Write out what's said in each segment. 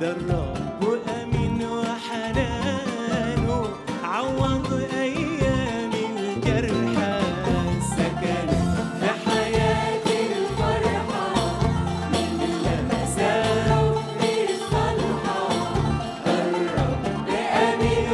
ده الرب أمين وحنانه عوض أيام الجرحى سكن في حياتي الفرحة من لمسات ربي الصالحة الرب أمين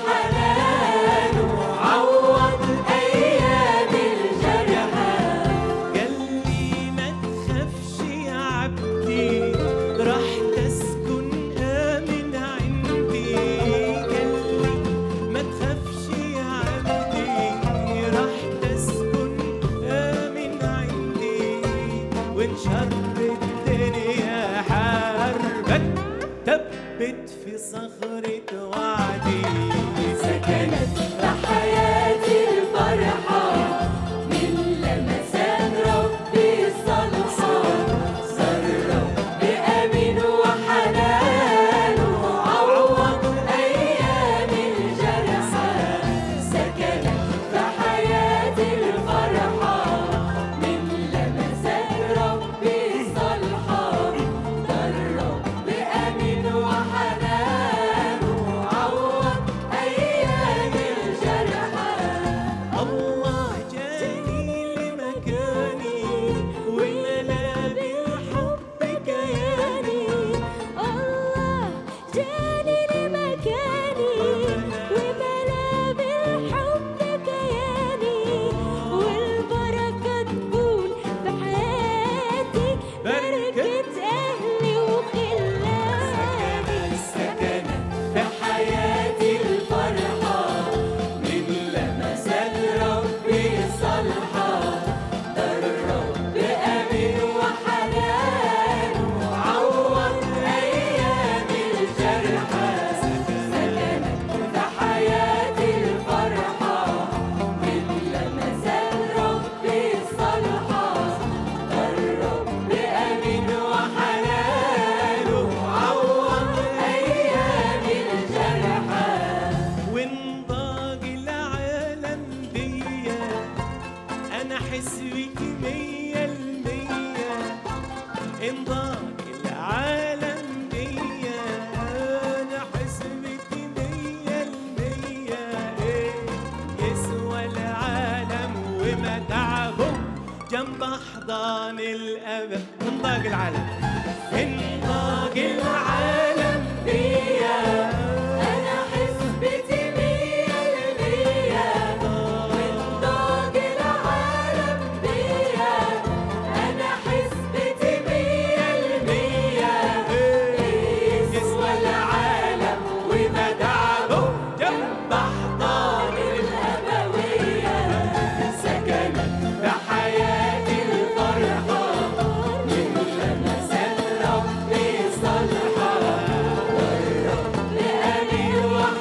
وحنانه عوض أيام الجرحى قال لي ما تخافش يا عبدي راح تسكن آمن عندي قال لي ما تخافش يا عبدي راح تسكن آمن عندي وإن شر الدنيا حاربك ثبت في صخرة وعدي سكنت في حياتي الفرحة من لمسات ربي الصالحة صار ربي أمين وحنانه عوض أيام الجرحى سكنت في حياتي الفرحة من لمسات ربي الصالحة صار ربي أمين وحنانه عوض أيام الجرحى الله جاني لمكاني وملا بالحب كياني الله جاني لمكاني وملا بالحب كياني والبركة تكون في حياتي بركة أهلي وخلاني سكنت في حياتي الفرحة من لمسات ربي الصالحة ده الرب أمين وحنانه عوض أيام الجرحى سكنت في حياتي الفرحة من لمسات ربي الصالحة ده الرب أمين وحنانه عوض أيام الجرحى وإن ضاق العالم بيا أنا حسبك مية المية إن ضاق العالم بيا أنا حسبك مية المية إيه يسوى العالم ومتعبه جنب أحضان الأبد إن ضاق العالم إن ضاق العالم بيا أنا حسبتي مية المية من ضاق العالم بيا أنا حسبتي مية المية يسوى العالم ومتعبه جنب أحضان الأبوية سكنت بحياتي الفرحة من لمسات ربي صالحة والرب أمين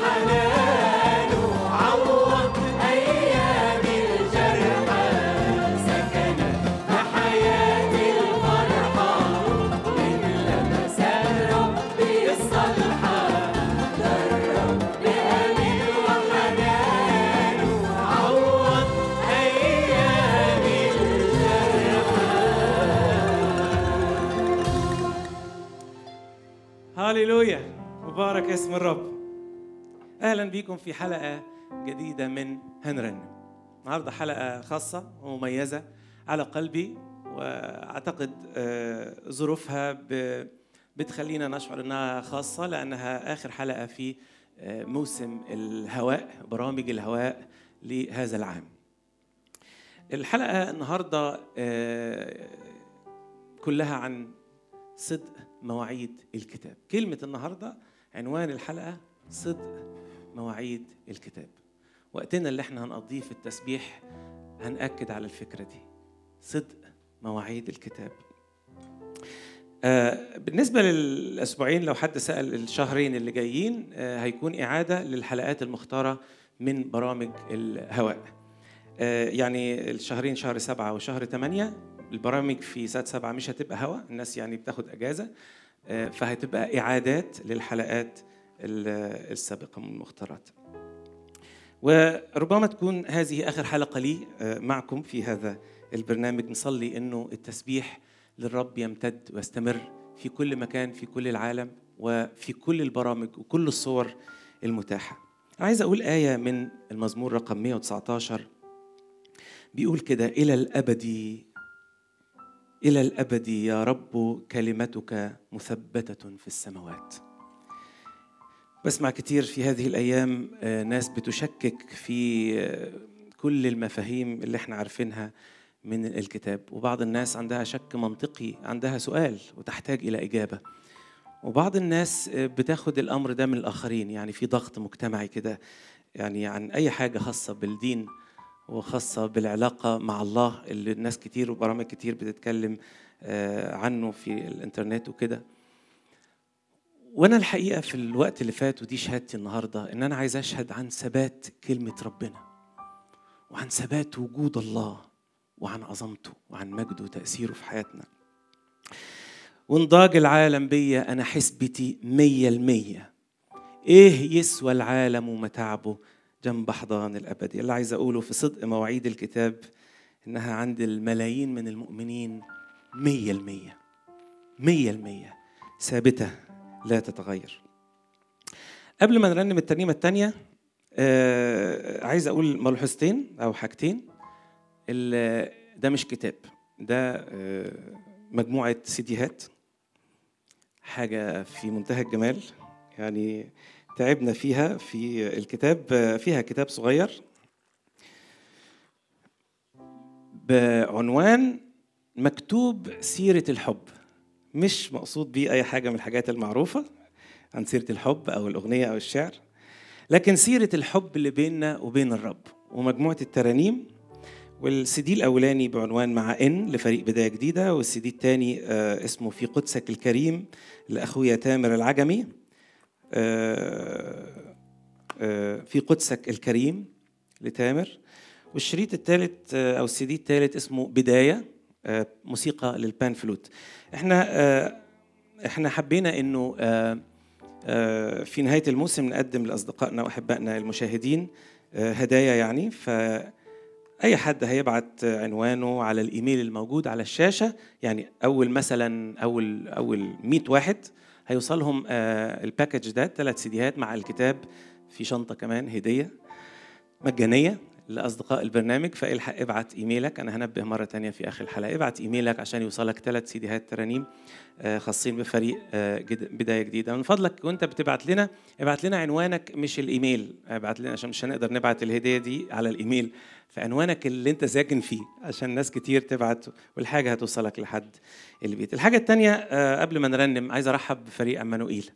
وحنانه عوض أيام الجرحى سكنت بحياتي الفرحة من لمسات ربي الصالحة الرب أمين وحنانه عوض أيام هاليلويا مبارك اسم الرب اهلا بكم في حلقه جديده من هنرن النهارده حلقه خاصه ومميزه على قلبي واعتقد آه، ظروفها ب- بتخلينا نشعر انها خاصه لانها اخر حلقه في آه، موسم الهواء برامج الهواء لهذا العام الحلقه النهارده آه، كلها عن صدق مواعيد الكتاب كلمة النهاردة عنوان الحلقة صدق مواعيد الكتاب وقتنا اللي احنا هنقضيه في التسبيح هنأكد على الفكرة دي صدق مواعيد الكتاب آه بالنسبة للأسبوعين لو حد سأل الشهرين اللي جايين آه هيكون إعادة للحلقات المختارة من برامج الهواء آه يعني الشهرين شهر سبعة وشهر ثمانية البرامج في سات سبعة مش هتبقى هوا الناس يعني بتاخد أجازة آه، فهتبقى إعادات للحلقات ال- السابقة من المختارات وربما تكون هذه آخر حلقة لي آه، معكم في هذا البرنامج نصلي أنه التسبيح للرب يمتد ويستمر في كل مكان في كل العالم وفي كل البرامج وكل الصور المتاحة أنا عايز أقول آية من المزمور رقم 119 بيقول كده إلى الأبد إلى الأبد يا رب كلمتك مثبتة في السماوات بسمع كتير في هذه الأيام آه، ناس بتشكك في آه، كل المفاهيم اللي احنا عارفينها من الكتاب وبعض الناس عندها شك منطقي عندها سؤال وتحتاج إلى إجابة وبعض الناس آه، بتاخد الأمر ده من الآخرين يعني في ضغط مجتمعي كده يعني عن أي حاجة خاصة بالدين وخاصة بالعلاقة مع الله اللي الناس كتير وبرامج كتير بتتكلم آه، عنه في الإنترنت وكده وانا الحقيقه في الوقت اللي فات ودي شهادتي النهارده ان انا عايز اشهد عن ثبات كلمه ربنا وعن ثبات وجود الله وعن عظمته وعن مجده وتاثيره في حياتنا وانضاج العالم بيا انا حسبتي مية المية ايه يسوى العالم ومتاعبه جنب احضان الابدي اللي عايز اقوله في صدق مواعيد الكتاب انها عند الملايين من المؤمنين مية المية مية المية ثابته لا تتغير قبل ما نرنم الترنيمة التانية آه عايز أقول ملحوظتين أو حاجتين ال- ده مش كتاب ده آه مجموعة سيديهات حاجة في منتهى الجمال يعني تعبنا فيها في الكتاب آه، فيها كتاب صغير بعنوان مكتوب سيرة الحب مش مقصود بيه أي حاجة من الحاجات المعروفة عن سيرة الحب أو الأغنية أو الشعر لكن سيرة الحب اللي بيننا وبين الرب ومجموعة الترانيم والسي دي الأولاني بعنوان مع إن لفريق بداية جديدة والسي دي الثاني اسمه في قدسك الكريم لأخويا تامر العجمي آه، آه، في قدسك الكريم لتامر والشريط الثالث أو السي دي الثالث اسمه بداية آه، موسيقى للبان فلوت احنا آه، احنا حبينا انه آه، آه، في نهايه الموسم نقدم لاصدقائنا واحبائنا المشاهدين آه، هدايا يعني فاي حد هيبعت عنوانه على الايميل الموجود على الشاشه يعني اول مثلا اول اول 100 واحد هيوصلهم آه، الباكج ده ثلاث سيديهات مع الكتاب في شنطه كمان هديه مجانيه لاصدقاء البرنامج فالحق ابعت ايميلك انا هنبه مره تانية في اخر الحلقه ابعت ايميلك عشان يوصلك ثلاث سيديهات ترانيم آه، خاصين بفريق آه، جد- بدايه جديده من فضلك وانت بتبعت لنا ابعت لنا عنوانك مش الايميل ابعت لنا عشان مش هنقدر نبعت الهديه دي على الايميل فعنوانك اللي انت ساكن فيه عشان ناس كتير تبعت والحاجه هتوصلك لحد البيت الحاجه الثانيه قبل ما نرنم عايز ارحب بفريق عمانوئيل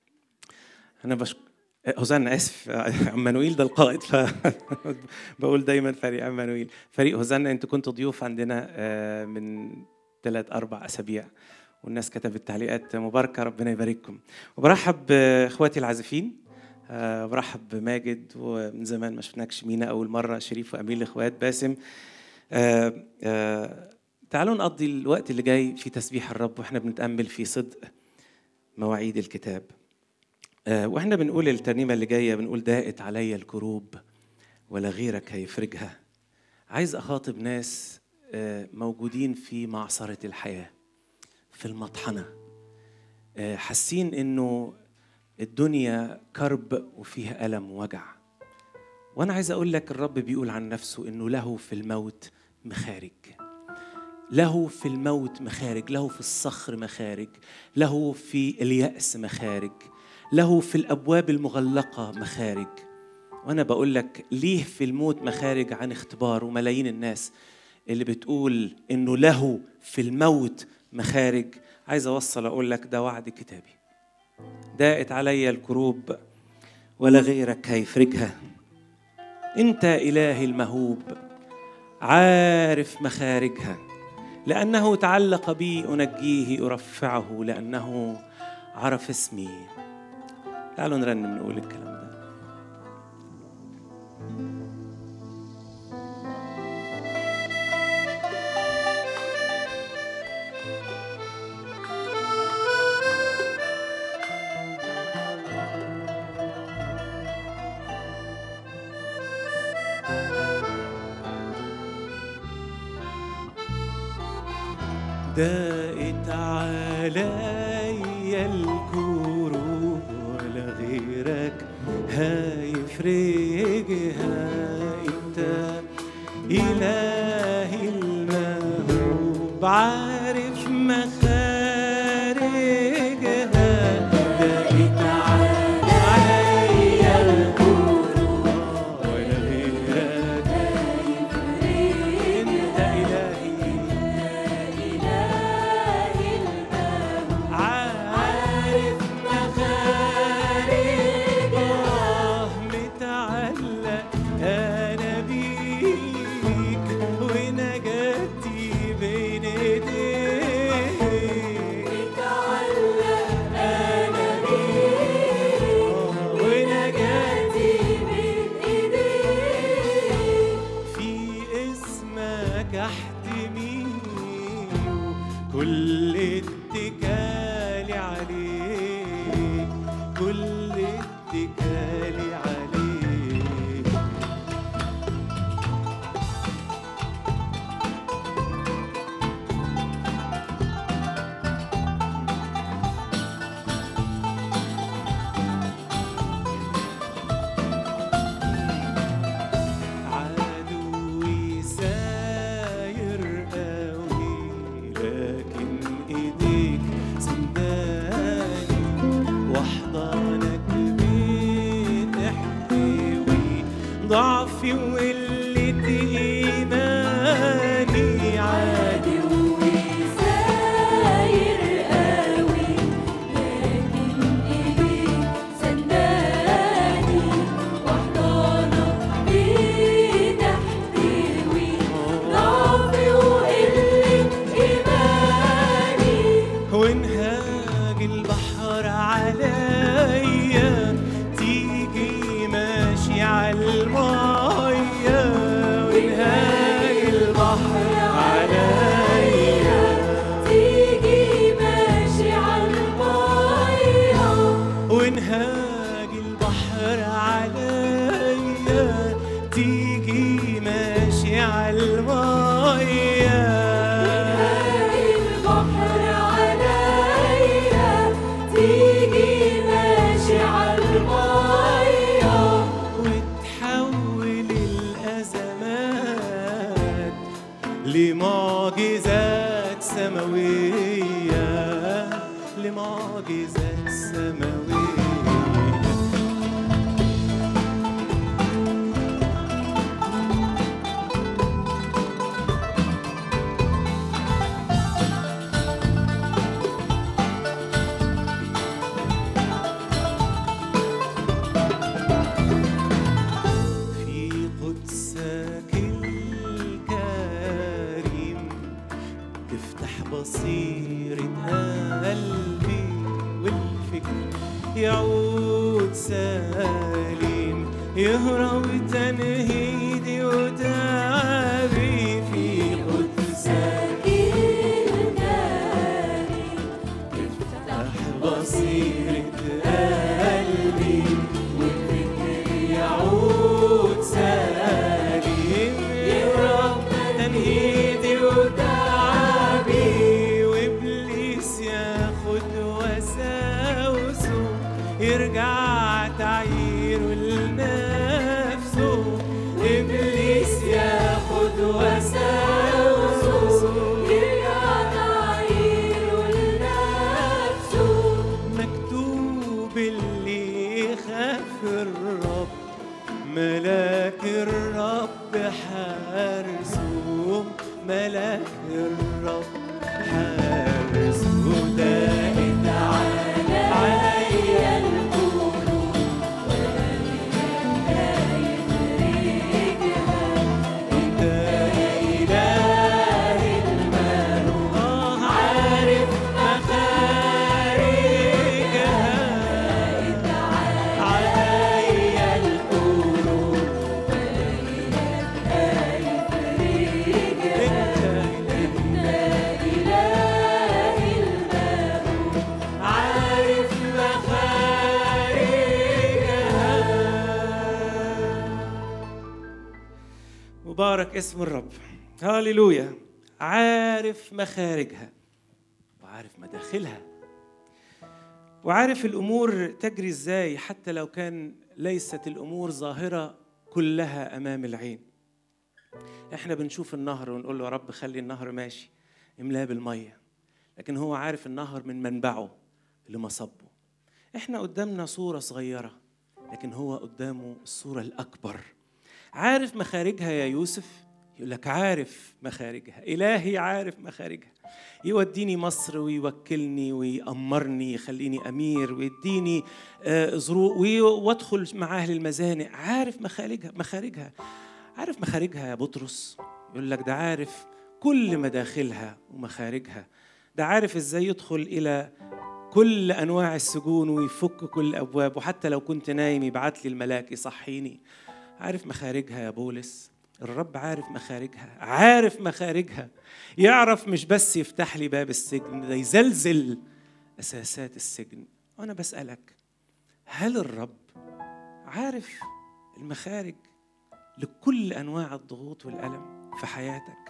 انا بشك... هوزانا اسف عمانوئيل ده القائد ف بقول دايما فريق عمانوئيل فريق هوزانا انتوا كنتوا ضيوف عندنا آه، من ثلاث اربع اسابيع والناس كتبت تعليقات مباركه ربنا يبارككم وبرحب باخواتي العازفين آه، برحب بماجد ومن زمان ما شفناكش مينا اول مره شريف وامين الاخوات باسم آه، آه، تعالوا نقضي الوقت اللي جاي في تسبيح الرب واحنا بنتامل في صدق مواعيد الكتاب آه، واحنا بنقول الترنيمه اللي جايه بنقول داقت علي الكروب ولا غيرك هيفرجها عايز اخاطب ناس آه، موجودين في معصره الحياه في المطحنه آه، حاسين انه الدنيا كرب وفيها الم ووجع وانا عايز اقول لك الرب بيقول عن نفسه انه له في الموت مخارج له في الموت مخارج له في الصخر مخارج له في اليأس مخارج له في الأبواب المغلقة مخارج وأنا بقول لك ليه في الموت مخارج عن اختبار وملايين الناس اللي بتقول إنه له في الموت مخارج عايز أوصل أقول لك ده وعد كتابي داقت علي الكروب ولا غيرك هيفرجها أنت إلهي المهوب عارف مخارجها لأنه تعلق بي أنجيه أرفعه لأنه عرف اسمي تعالوا نرنم نقول الكلام ده دقت علي عليا الكروب ولا غيرك هيفرجها انت إلهي المهوب عارف مخارجها دقت عليا الكروب ولا غيرك انت إلهي عارف مخارجها متعلق انا بيك ونجاتي بين ايديك انا بيك ونجاتي في اسمك احتمي كل اتكالي عليك كل اتكالي عليك عدوي ساير قوي لكن ايديك سنداني واحضانك بتحتوي ضعفي وقلة ايماني عادي وانهاج البحر عليا تيجي ماشي على المية وانهاج البحر عليا وانهاج البحر عليا تيجي ماشي على المية تيجي ماشي عالمية وتحول الأزمات لمعجزات سماوية لمعجزات سماوية في قدسك الكريم تفتح بصيرة قلبي والفكر يعود سليم يهرب تنهيدي وتعبي في قدسك تفتح بصيرة قلبي والفكر يعود سليم يهرب تنهيدي وتعبي وابليس ياخد وساوسه يرجع تعيره لنفسه ابليس ياخد وساوسه مكتوب اللي يخاف الرب ملاك الرب حارسه ملاك الرب حارسه دائت عليا القلوب انت اله المال آه عارف مخارجها عليا القلوب عارف مخارجها مبارك اسم الرب هاليلويا عارف مخارجها وعارف مداخلها وعارف الامور تجري ازاي حتى لو كان ليست الامور ظاهره كلها امام العين احنا بنشوف النهر ونقول له يا رب خلي النهر ماشي املاه بالميه لكن هو عارف النهر من منبعه لمصبه احنا قدامنا صوره صغيره لكن هو قدامه الصوره الاكبر عارف مخارجها يا يوسف يقول لك عارف مخارجها إلهي عارف مخارجها يوديني مصر ويوكلني ويأمرني يخليني أمير ويديني آه، ظروف وي- وأدخل معاه للمزانق عارف مخارجها مخارجها عارف مخارجها يا بطرس يقول لك ده عارف كل مداخلها ومخارجها ده عارف ازاي يدخل الى كل انواع السجون ويفك كل الابواب وحتى لو كنت نايم يبعت لي الملاك يصحيني عارف مخارجها يا بولس الرب عارف مخارجها عارف مخارجها يعرف مش بس يفتح لي باب السجن ده يزلزل اساسات السجن وانا بسالك هل الرب عارف المخارج لكل انواع الضغوط والالم في حياتك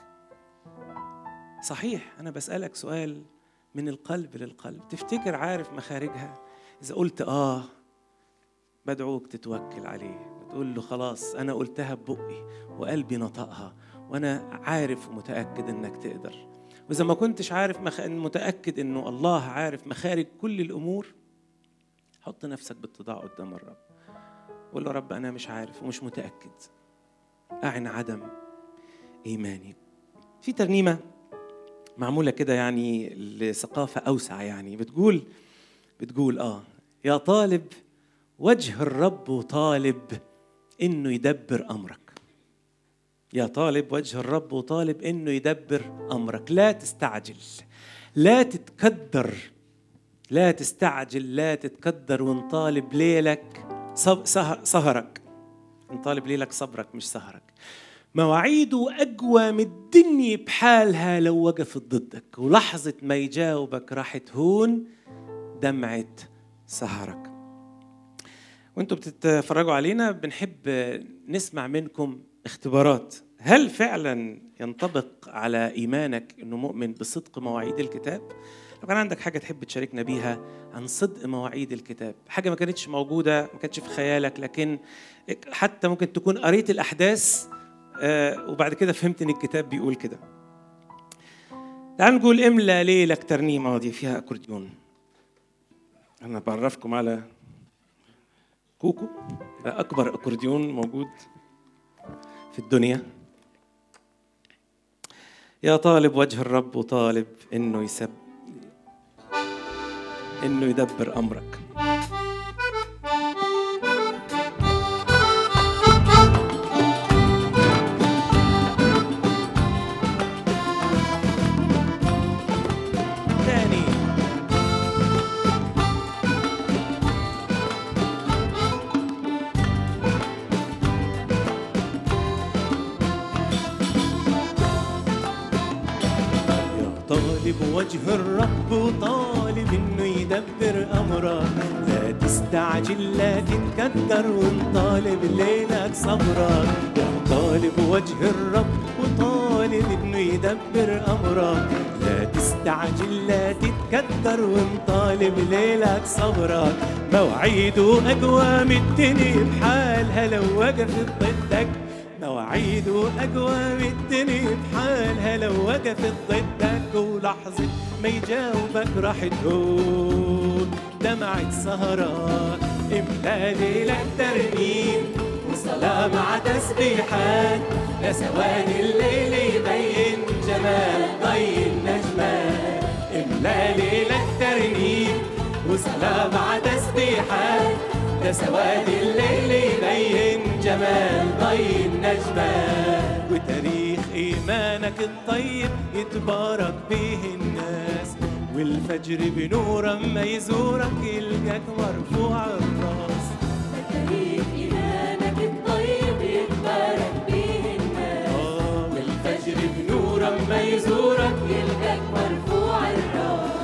صحيح انا بسالك سؤال من القلب للقلب تفتكر عارف مخارجها اذا قلت اه بدعوك تتوكل عليه وتقول له خلاص انا قلتها ببقي وقلبي نطقها وانا عارف ومتاكد انك تقدر واذا ما كنتش عارف مخ... متاكد انه الله عارف مخارج كل الامور حط نفسك بالتضاع قدام الرب قول له رب انا مش عارف ومش متاكد اعن عدم ايماني في ترنيمه معموله كده يعني لثقافه اوسع يعني بتقول بتقول اه يا طالب وجه الرب طالب انه يدبر امرك يا طالب وجه الرب وطالب انه يدبر امرك لا تستعجل لا تتكدر لا تستعجل لا تتكدر ونطالب ليلك صب سهر سهرك نطالب ليلك صبرك مش سهرك مواعيده أقوى من الدنيا بحالها لو وقفت ضدك ولحظة ما يجاوبك راح تهون دمعة سهرك وانتوا بتتفرجوا علينا بنحب نسمع منكم اختبارات هل فعلا ينطبق على ايمانك انه مؤمن بصدق مواعيد الكتاب لو كان عندك حاجه تحب تشاركنا بيها عن صدق مواعيد الكتاب حاجه ما كانتش موجوده ما كانتش في خيالك لكن حتى ممكن تكون قريت الاحداث آه، وبعد كده فهمت ان الكتاب بيقول كده تعال نقول املا ليلك ترنيمه دي فيها اكورديون انا بعرفكم على كوكو ده اكبر اكورديون موجود في الدنيا يا طالب وجه الرب وطالب انه يسب انه يدبر امرك تاني يا طالب وجه الرب وطالب انه يدبر امرك لا تستعجل لا تتكدر ونطالب ليلك صبرك يا طالب وجه الرب وطالب انه يدبر امرك لا تستعجل لا تتكدر ونطالب ليلك صبرك مواعيده اقوى من الدنيا بحالها لو وقفت ضدك مواعيده أقوى من الدنيا بحالها لو وقفت ضدك ولحظة ما يجاوبك راح تهون دمعة سهرات املا ليلك ترنيم وصلاة مع تسبيحات لسواد الليل يبين جمال ضي النجمات املا ليلك ترنيم وصلاة مع تسبيحات ده سواد الليل يبين جمال ضي النجمة وتاريخ إيمانك الطيب يتبارك به الناس والفجر بنور أما يزورك يلقاك مرفوع الراس تاريخ إيمانك الطيب يتبارك به الناس آه والفجر بنور أما يزورك يلقاك مرفوع الراس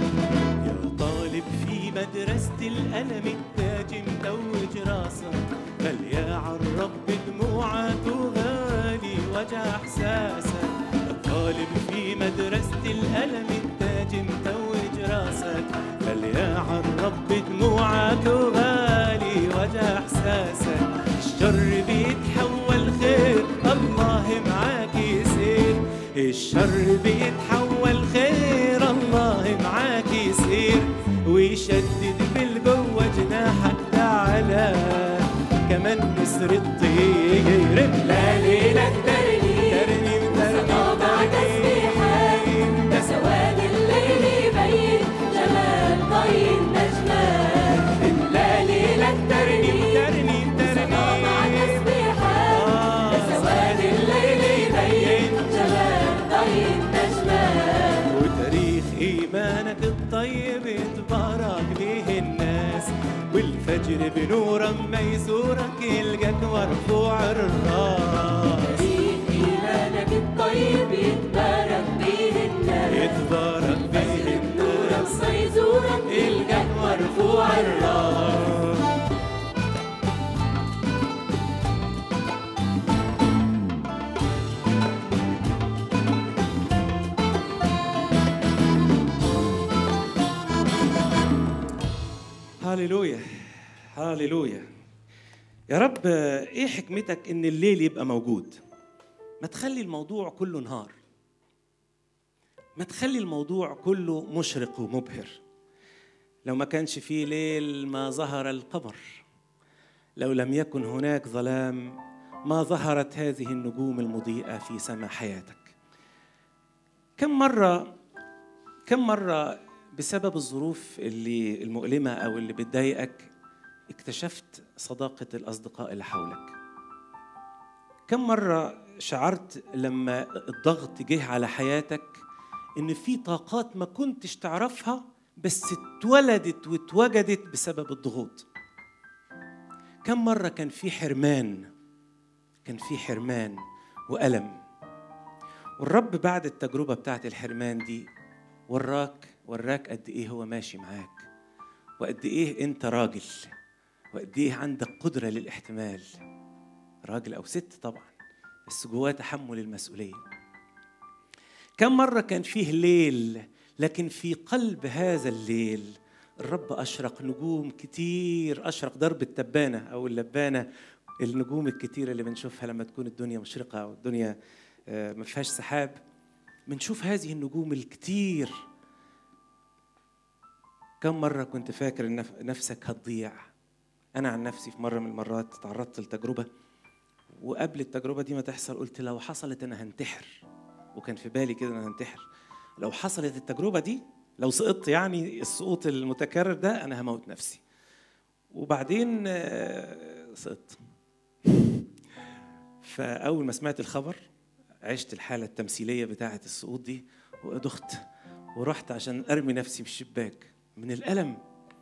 يا طالب في مدرسة الألم التاج متوج راسك فليعرف بدموعاته غالي وجع احساسك الطالب في مدرسة الألم التاج متوج راسك فليعرف بدموعاته غالي وجع احساسك الشر بيتحول خير الله معاك يسير الشر بيتحول خير الله معاك يسير ويشدد بالجوه جناحك تعالى كمان نسر الطير لا ليلك ترنيم ترنيم صنابع تسبيحات ده سواد الليل يبين جمال ضي النجمات لا ليلك ترنيم ترنيم صنابع ترنيم تسبيحات ده سواد الليل يبين جمال ضي النجمات وتاريخ إيمانك الطيب يتبارك به الناس والفجر بنور ما يزورك يلقاك مرفوع الراس تاريخ إيمانك الطيب يتبارك به الناس يتبارك به نور الناس الله يزورك يلقاك مرفوع الراس هاليلويا هاليلويا يا رب ايه حكمتك ان الليل يبقى موجود ما تخلي الموضوع كله نهار ما تخلي الموضوع كله مشرق ومبهر لو ما كانش فيه ليل ما ظهر القمر لو لم يكن هناك ظلام ما ظهرت هذه النجوم المضيئة في سماء حياتك كم مرة كم مرة بسبب الظروف اللي المؤلمة أو اللي بتضايقك اكتشفت صداقة الأصدقاء اللي حولك كم مرة شعرت لما الضغط جه على حياتك إن في طاقات ما كنتش تعرفها بس اتولدت واتوجدت بسبب الضغوط كم مرة كان في حرمان كان في حرمان وألم والرب بعد التجربة بتاعت الحرمان دي وراك وراك قد إيه هو ماشي معاك وقد إيه أنت راجل وقد إيه عندك قدرة للاحتمال راجل أو ست طبعا بس جواه تحمل المسؤولية كم مرة كان فيه ليل لكن في قلب هذا الليل الرب أشرق نجوم كتير أشرق درب التبانة أو اللبانة النجوم الكتيرة اللي بنشوفها لما تكون الدنيا مشرقة أو الدنيا آه، ما فيهاش سحاب بنشوف هذه النجوم الكتير كم مرة كنت فاكر إن نف- نفسك هتضيع أنا عن نفسي في مرة من المرات تعرضت لتجربة وقبل التجربة دي ما تحصل قلت لو حصلت أنا هنتحر وكان في بالي كده أنا هنتحر لو حصلت التجربة دي لو سقطت يعني السقوط المتكرر ده أنا هموت نفسي وبعدين آه، سقطت فأول ما سمعت الخبر عشت الحالة التمثيلية بتاعة السقوط دي ودخت ورحت عشان أرمي نفسي من الشباك من الألم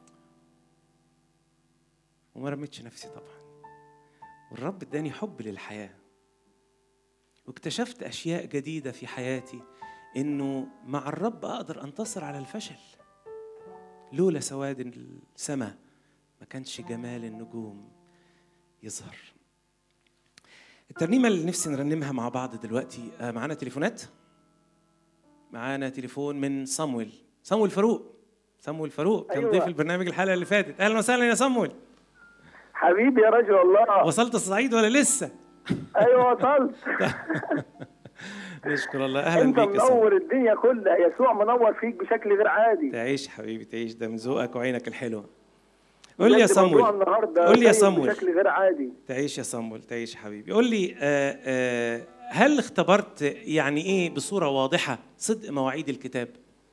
وما رميتش نفسي طبعا والرب اداني حب للحياة واكتشفت أشياء جديدة في حياتي إنه مع الرب أقدر أنتصر على الفشل لولا سواد السماء ما كانش جمال النجوم يظهر الترنيمة اللي نفسي نرنمها مع بعض دلوقتي آه، معانا تليفونات معانا تليفون من صمويل صمويل فاروق صمويل فاروق كان أيوة. ضيف البرنامج الحلقة اللي فاتت أهلا وسهلا يا صمويل حبيبي يا رجل الله وصلت الصعيد ولا لسه؟ ايوه وصلت نشكر الله أهلا انت بيك يا صمويل منور الدنيا كلها يسوع منور فيك بشكل غير عادي تعيش حبيبي تعيش ده من ذوقك وعينك الحلوة قول لي يا بجد موضوع صمويل النهارده قول لي يا سيد صمويل. بشكل غير عادي تعيش يا صمويل تعيش يا حبيبي قول لي آه آه هل اختبرت يعني ايه بصورة واضحة صدق مواعيد الكتاب؟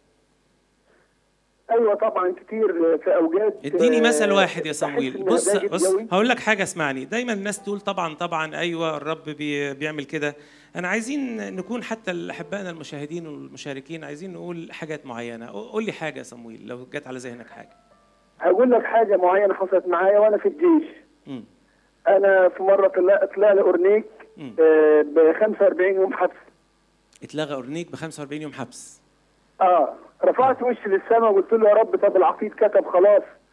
ايوه طبعا كتير في اوجات اديني آه، مثل واحد يا بحس صمويل إن بص هداية بص جوي. هقول لك حاجه اسمعني دايما الناس تقول طبعا طبعا ايوه الرب بي بيعمل كده انا عايزين نكون حتى احبائنا المشاهدين والمشاركين عايزين نقول حاجات معينه قول لي حاجه يا صمويل لو جت على ذهنك حاجه هقول لك حاجه معينه حصلت معايا وانا في الجيش امم انا في مره طلع طلع لي اورنيك مم. ب 45 يوم حبس اتلغى اورنيك ب 45 يوم حبس اه رفعت وشي للسماء وقلت له يا رب طب العقيد كتب خلاص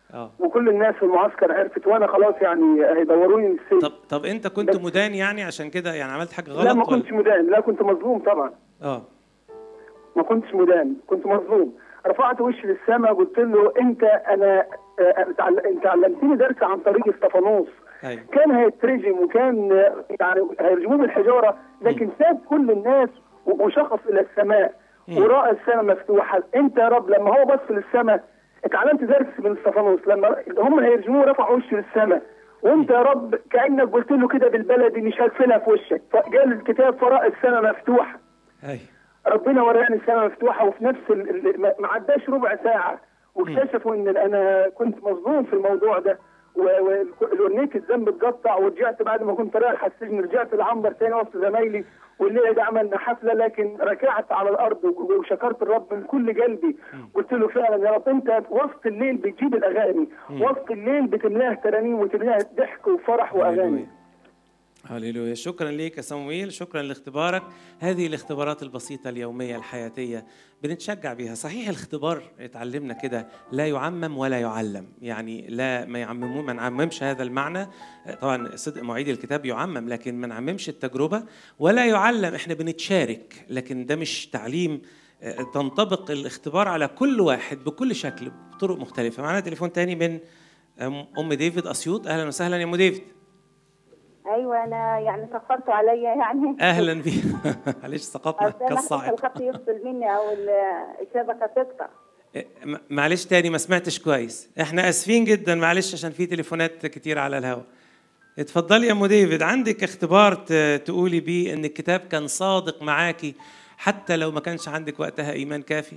اه وكل الناس في المعسكر عرفت وانا خلاص يعني هيدوروني من السجن طب طب انت كنت بس- مدان يعني عشان كده يعني عملت حاجه غلط لا ما ولا كنتش مدان لا كنت مظلوم طبعا اه ما كنتش مدان كنت مظلوم رفعت وشي للسماء قلت له انت انا آه، اتعل- انت علمتني درس عن طريق استفانوس ايوه كان هيترجم وكان آه، يعني هيرجموه بالحجاره لكن ساب كل الناس و- وشخص الى السماء وراى السماء مفتوحه انت يا رب لما هو بص للسماء اتعلمت درس من استفانوس لما هم هيرجموه رفع وشه للسماء وانت يا رب كانك قلت له كده بالبلدي مش هقفلها في وشك فقال الكتاب فراى السماء مفتوحه ايوه ربنا وراني السماء مفتوحه وفي نفس ال... ال- ما- ما عداش ربع ساعه واكتشفوا ان انا كنت مظلوم في الموضوع ده ورنيت الذنب اتقطع ورجعت بعد ما كنت رايح السجن رجعت العنبر تاني وسط زمايلي والليله دي عملنا حفله لكن ركعت على الارض و- وشكرت الرب من كل قلبي قلت له فعلا يا رب انت وسط الليل بتجيب الاغاني وسط الليل بتملاها ترانيم وتملاها ضحك وفرح واغاني هللويا هللويا شكرا ليك يا صمويل شكرا لاختبارك هذه الاختبارات البسيطة اليومية الحياتية بنتشجع بها صحيح الاختبار اتعلمنا كده لا يعمم ولا يعلم يعني لا ما يعممون ما نعممش هذا المعنى طبعا صدق مواعيد الكتاب يعمم لكن ما نعممش التجربة ولا يعلم احنا بنتشارك لكن ده مش تعليم اه، تنطبق الاختبار على كل واحد بكل شكل بطرق مختلفة معنا تليفون تاني من ام أم ديفيد اسيوط اهلا وسهلا يا ام ديفيد ايوه انا يعني سخرتوا عليا يعني اهلا بيك معلش سقطنا أصل أنا كالصاعد الخط يفصل مني او ال- الشبكه تقطع إيه، م- معلش تاني ما سمعتش كويس احنا اسفين جدا معلش عشان في تليفونات كتير على الهواء اتفضلي يا ام ديفيد عندك اختبار ت- تقولي بيه ان الكتاب كان صادق معاكي حتى لو ما كانش عندك وقتها ايمان كافي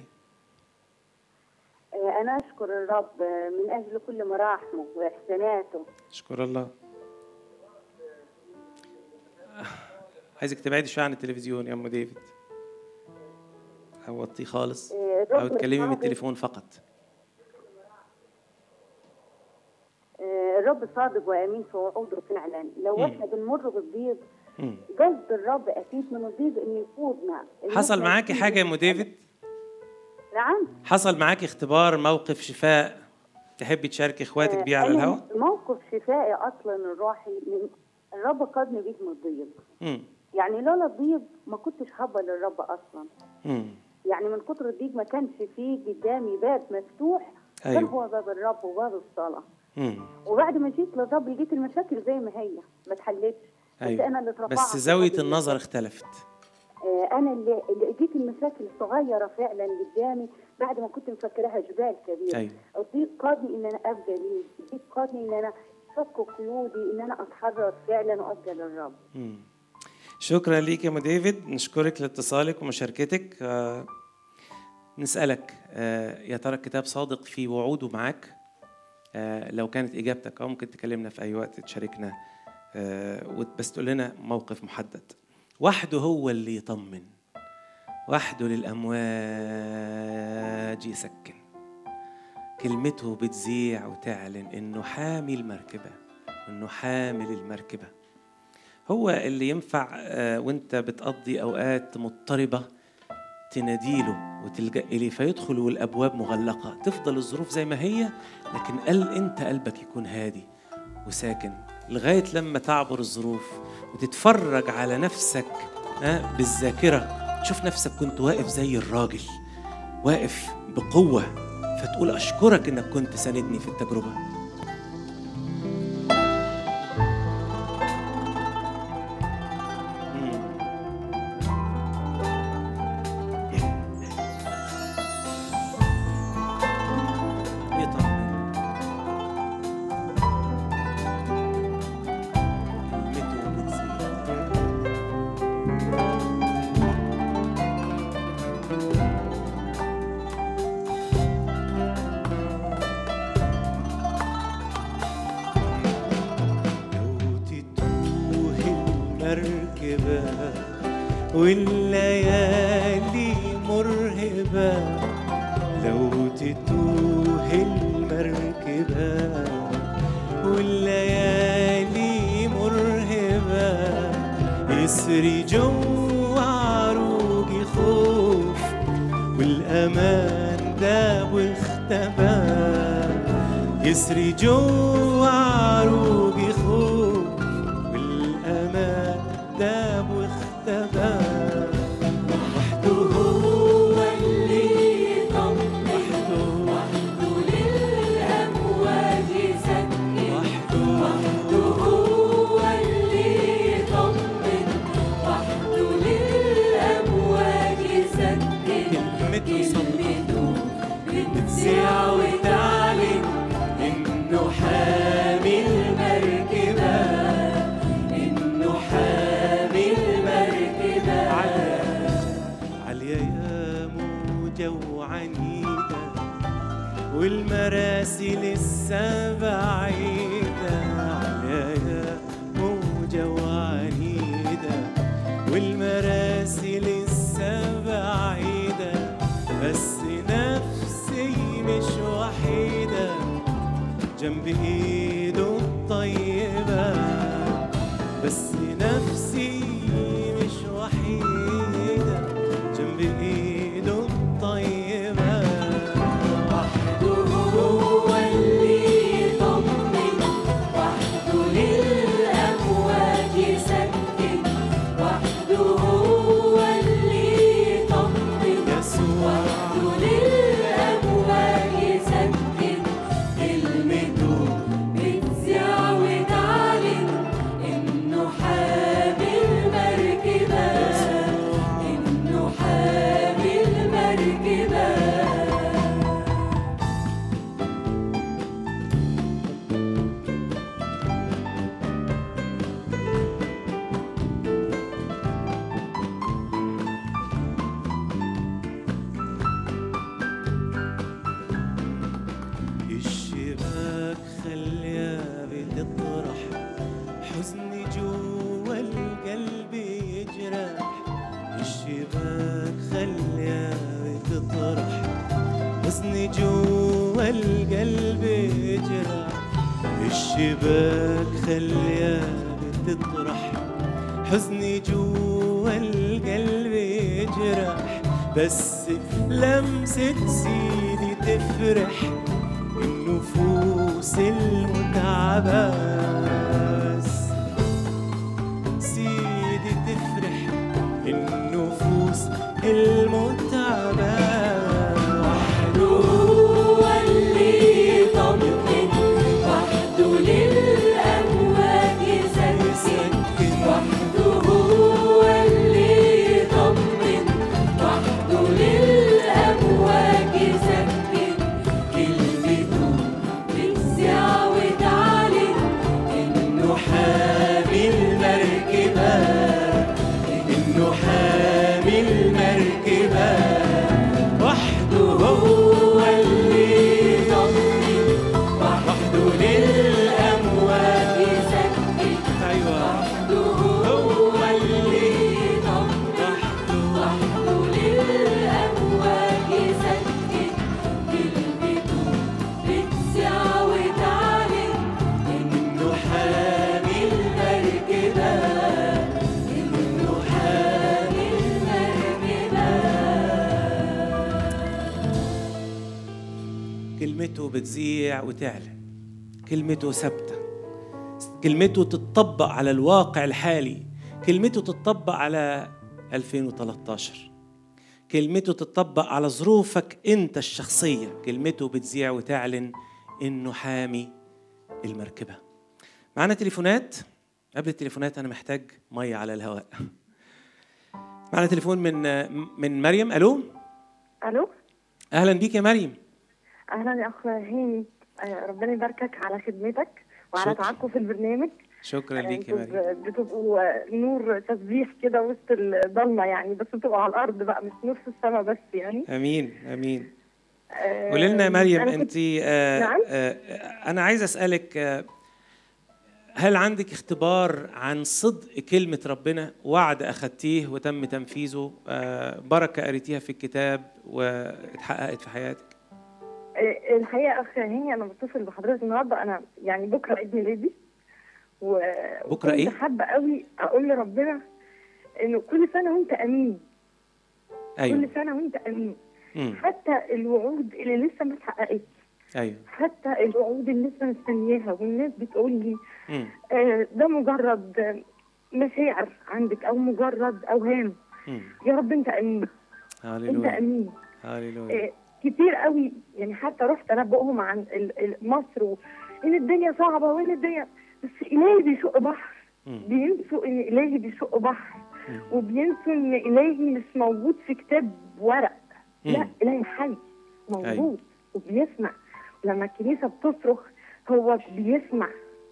آه، انا اشكر الرب آه، من اجل كل مراحمه واحساناته اشكر الله عايزك تبعدي شويه عن التلفزيون يا ام ديفيد او وطيه خالص آه، او الرب تكلمي من صادق. التليفون فقط آه، الرب صادق وامين في وعوده فعلا لو مم. احنا بنمر بالضيق مم. قصد الرب اكيد من الضيق انه يقودنا إن حصل إحنا معاكي نسيب حاجه يا ام المسألة. ديفيد نعم حصل معاكي اختبار موقف شفاء تحبي تشاركي اخواتك بيه على أنا الهواء؟ موقف شفائي اصلا الروحي من الرب قادني بيه من الضيق مم. يعني لولا الضيق ما كنتش هقبل الرب اصلا مم. يعني من كتر الضيق ما كانش فيه قدامي باب مفتوح غير أيوة. هو باب الرب وباب الصلاة مم. وبعد ما جيت للرب لقيت المشاكل زي ما هي ما اتحلتش بس أيوة. انا اللي اترفعت بس زاوية النظر اختلفت آه انا اللي, اللي لقيت المشاكل صغيره فعلا قدامي بعد ما كنت مفكراها جبال كبيره أيوة. الضيق قادني ان انا ابقى ليه الضيق قادني ان انا فك قيودي ان انا اتحرر فعلا وابقى للرب مم. شكرا ليك يا ام ديفيد نشكرك لاتصالك ومشاركتك آه، نسألك آه، يا ترى الكتاب صادق في وعوده معاك آه، لو كانت إجابتك أو ممكن تكلمنا في أي وقت تشاركنا آه، وت- بس تقول لنا موقف محدد وحده هو اللي يطمن وحده للأمواج يسكن كلمته بتذيع وتعلن إنه حامي المركبة إنه حامل المركبة هو اللي ينفع آه، وانت بتقضي اوقات مضطربه تناديله وتلجا اليه فيدخل والابواب مغلقه تفضل الظروف زي ما هي لكن قال انت قلبك يكون هادي وساكن لغايه لما تعبر الظروف وتتفرج على نفسك آه، بالذاكره تشوف نفسك كنت واقف زي الراجل واقف بقوه فتقول اشكرك انك كنت ساندني في التجربه مم. يطمن كلمته بتزيد لو تتوه المركبة والليالي مرهبة لو تتوه المركبة والليالي مرهبة يسري جو عروجي خوف والأمان ده واختبى يسري جوا عروقي خوف والأمان داب واختبى وحده هو اللي يطمن وحده للأمواج يسكن وحده وحده هو اللي يطمن وحده للأمواج يسكن كلمته صدقة كلمته بتذيع وتعلن إنه حامي المركبة إنه حامي المركبة عليا يا موجة وعنيدة والمراسي لسه بعيدة عليا يا موجة وعنيدة والمراسي لسه بعيدة بس نفسي مش وحيدة جنب ايده الطيبة بس نفسي مش وحيدة جنب ايده الطيبة وحده هو اللي يطمن وحده للأمواج يسكن وحده هو اللي يطمن يسوع وحده للأمواج يسكن كلمته بتذيع وتعلن إنه حامي المركبة إنه حامي المركبة الشباك خليها بتطرح حزني جوا القلب يجرح الشباك خليها بتطرح حزني جوا القلب يجرح الشباك خليها بتطرح حزني جوا القلب يجرح بس لمسة سيدي تفرح النفوس المتعبة بس سيدي تفرح النفوس المتعبة وحده هو اللي يطمن وحده للأمواج يسكن وحده هو اللي يطمن وحده للأمواج يسكن كلمته بتذيع وتعلن إنه حامي المركبة إنه حامي المركبة وحده هو اللي يطمن وحده للأموات يسكن أيوة وحده هو اللي يطمن وحده للأمواج يسكن كلمته بتذيع وتعلن إنه حامي المركبة إنه حامي المركبة كلمته بتذيع وتعلن كلمته ثابتة كلمته تتطبق على الواقع الحالي كلمته تتطبق على 2013 كلمته تتطبق على ظروفك انت الشخصية كلمته بتذيع وتعلن انه حامي المركبة معنا تليفونات قبل التليفونات انا محتاج مية على الهواء معنا تليفون من من مريم الو الو اهلا بيك يا مريم اهلا يا اخ هاني آه، ربنا يباركك على خدمتك وعلى شكرا. تعبكم في البرنامج شكرا آه، ليك يا انتوا مريم ب- بتبقوا آه، نور تسبيح كده وسط الضلمه يعني بس بتبقوا على الارض بقى مش نص السما بس يعني امين امين آه، قولي لنا يا مريم أنا كنت- انت آه نعم؟ آه انا عايز اسالك آه هل عندك اختبار عن صدق كلمة ربنا وعد أخذتيه وتم تنفيذه آه بركة قريتيها في الكتاب واتحققت في حياتك آه، الحقيقه اخ هاني انا بتصل بحضرتك النهارده انا يعني بكره عيد ميلادي و... بكرة إيه؟ وكنت حابه قوي اقول لربنا انه كل سنه وانت امين أيوه كل سنه وانت امين مم. حتى الوعود اللي لسه ما اتحققتش ايوه حتى الوعود اللي لسه مستنياها والناس بتقول لي مم. آه، ده مجرد آه، مشاعر عندك او مجرد اوهام مم. يا رب انت امين انت هاليلويا امين هاليلويا آه، كتير قوي يعني حتى رحت انبئهم عن ال- ال- مصر وان الدنيا صعبه وان الدنيا بس الهي بيشق بحر مم. بينسوا ان الهي بيشق بحر مم. وبينسوا ان الهي مش موجود في كتاب ورق لا مم. الهي حي موجود أيوة. وبيسمع ولما الكنيسه بتصرخ هو بيسمع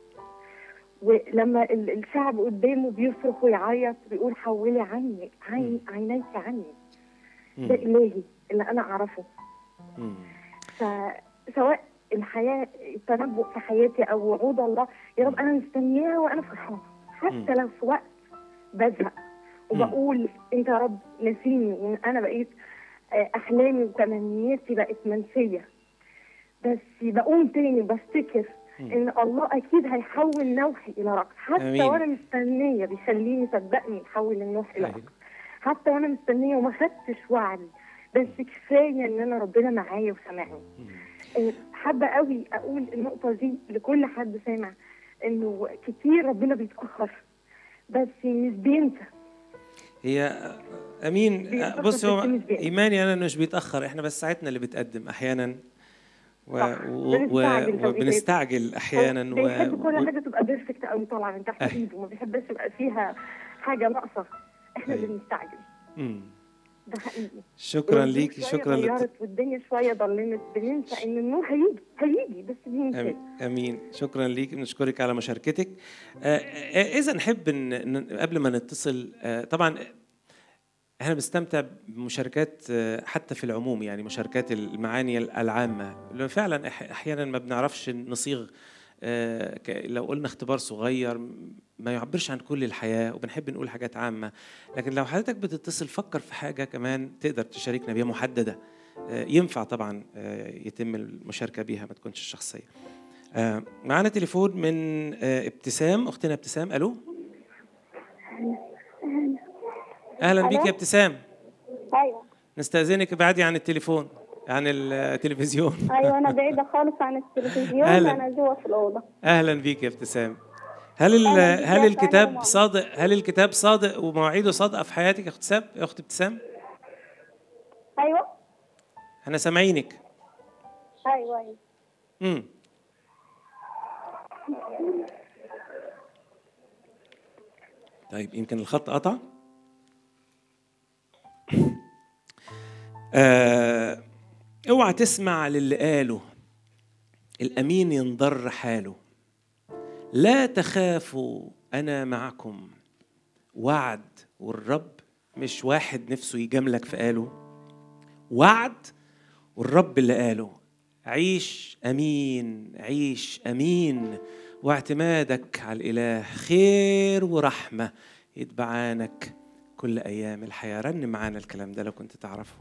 ولما ال- الشعب قدامه بيصرخ ويعيط بيقول حولي عني عين عينيك عني ده مم. الهي اللي انا اعرفه مم. فسواء الحياه التنبؤ في حياتي او وعود الله يا رب انا مستنياها وانا فرحانه حتى لو في وقت بزهق وبقول انت يا رب نسيني وان انا بقيت آه، احلامي وتمنياتي بقت منسيه بس بقوم تاني وبفتكر ان الله اكيد هيحول نوحي الى رقص حتى آمين. وانا مستنيه بيخليني صدقني يحول النوح الى أيوة. رقص حتى وانا مستنيه وما خدتش وعد بس كفايه ان انا ربنا معايا وسامعني آه، حابه قوي اقول النقطه دي لكل حد سامع انه كتير ربنا بيتاخر بس مش بينسى هي امين بيتأخر بص هو بس مش بيأتي. ايماني انا إنه مش بيتاخر احنا بس ساعتنا اللي بتقدم احيانا و... صح. و... و... بنستعجل في وبنستعجل احيانا هو بيحب كل و... حاجه تبقى بيرفكت قوي طالعه من تحت أي. ايده ما بيحبش يبقى فيها حاجه ناقصه احنا اللي أي. بنستعجل مم. ده حقيقي شكرا والظروف ليكي شوية شكرا لت... اتغيرت والدنيا شويه ضلمت بننسى ان النور هيجي هيجي بس بننسى امين امين شكرا ليك بنشكرك على مشاركتك آه، آه، اذا نحب ان إن قبل ما نتصل آه، طبعا احنا بنستمتع بمشاركات آه، حتى في العموم يعني مشاركات المعاني العامه لأن فعلا أح- احيانا ما بنعرفش نصيغ آه، ك- لو قلنا اختبار صغير ما يعبرش عن كل الحياه وبنحب نقول حاجات عامه لكن لو حضرتك بتتصل فكر في حاجه كمان تقدر تشاركنا بيها محدده آه، ينفع طبعا آه، يتم المشاركه بيها ما تكونش شخصيه آه، معانا تليفون من آه، ابتسام اختنا ابتسام الو اهلا بيك يا ابتسام ايوه نستاذنك ابعدي عن التليفون عن التلفزيون ايوه انا بعيده خالص عن التلفزيون أهلاً. انا جوه في الاوضه اهلا بيك يا ابتسام هل ال- أهلاً بك، هل أهلاً الكتاب ومرحبا. صادق هل الكتاب صادق ومواعيده صادقه في حياتك يا اخت ساب يا اخت ابتسام ايوه احنا سامعينك ايوه ايوه امم طيب يمكن الخط قطع آه اوعى تسمع للي قاله الامين ينضر حاله لا تخافوا انا معكم وعد والرب مش واحد نفسه يجاملك في قاله وعد والرب اللي قاله عيش امين عيش امين واعتمادك على الاله خير ورحمه يتبعانك كل ايام الحياه رن معانا الكلام ده لو كنت تعرفه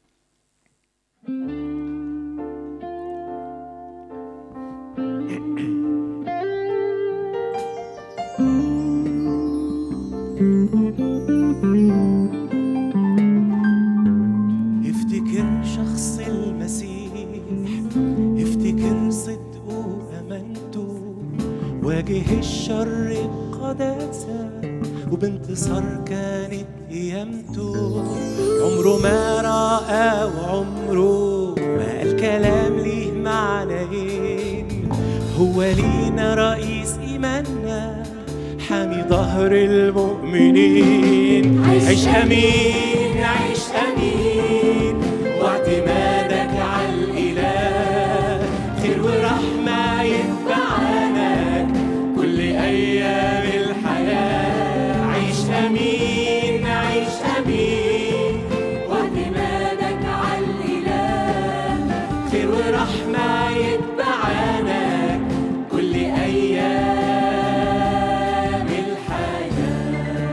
افتكر شخص المسيح افتكر صدقه وامانته واجه الشر بقداسه وبانتصار كانت قيامته عمره ما رأى وعمره ما قال كلام ليه معنيين هو لينا رئيس إيماننا حامي ظهر المؤمنين عيش أمين عيش أمين واعتمادك على الإله خير ورحمة يتبعانك كل أيام الحياة عيش أمين عيش أمين واعتمادك على الإله خير ورحمة يتبعانك كل أيام الحياة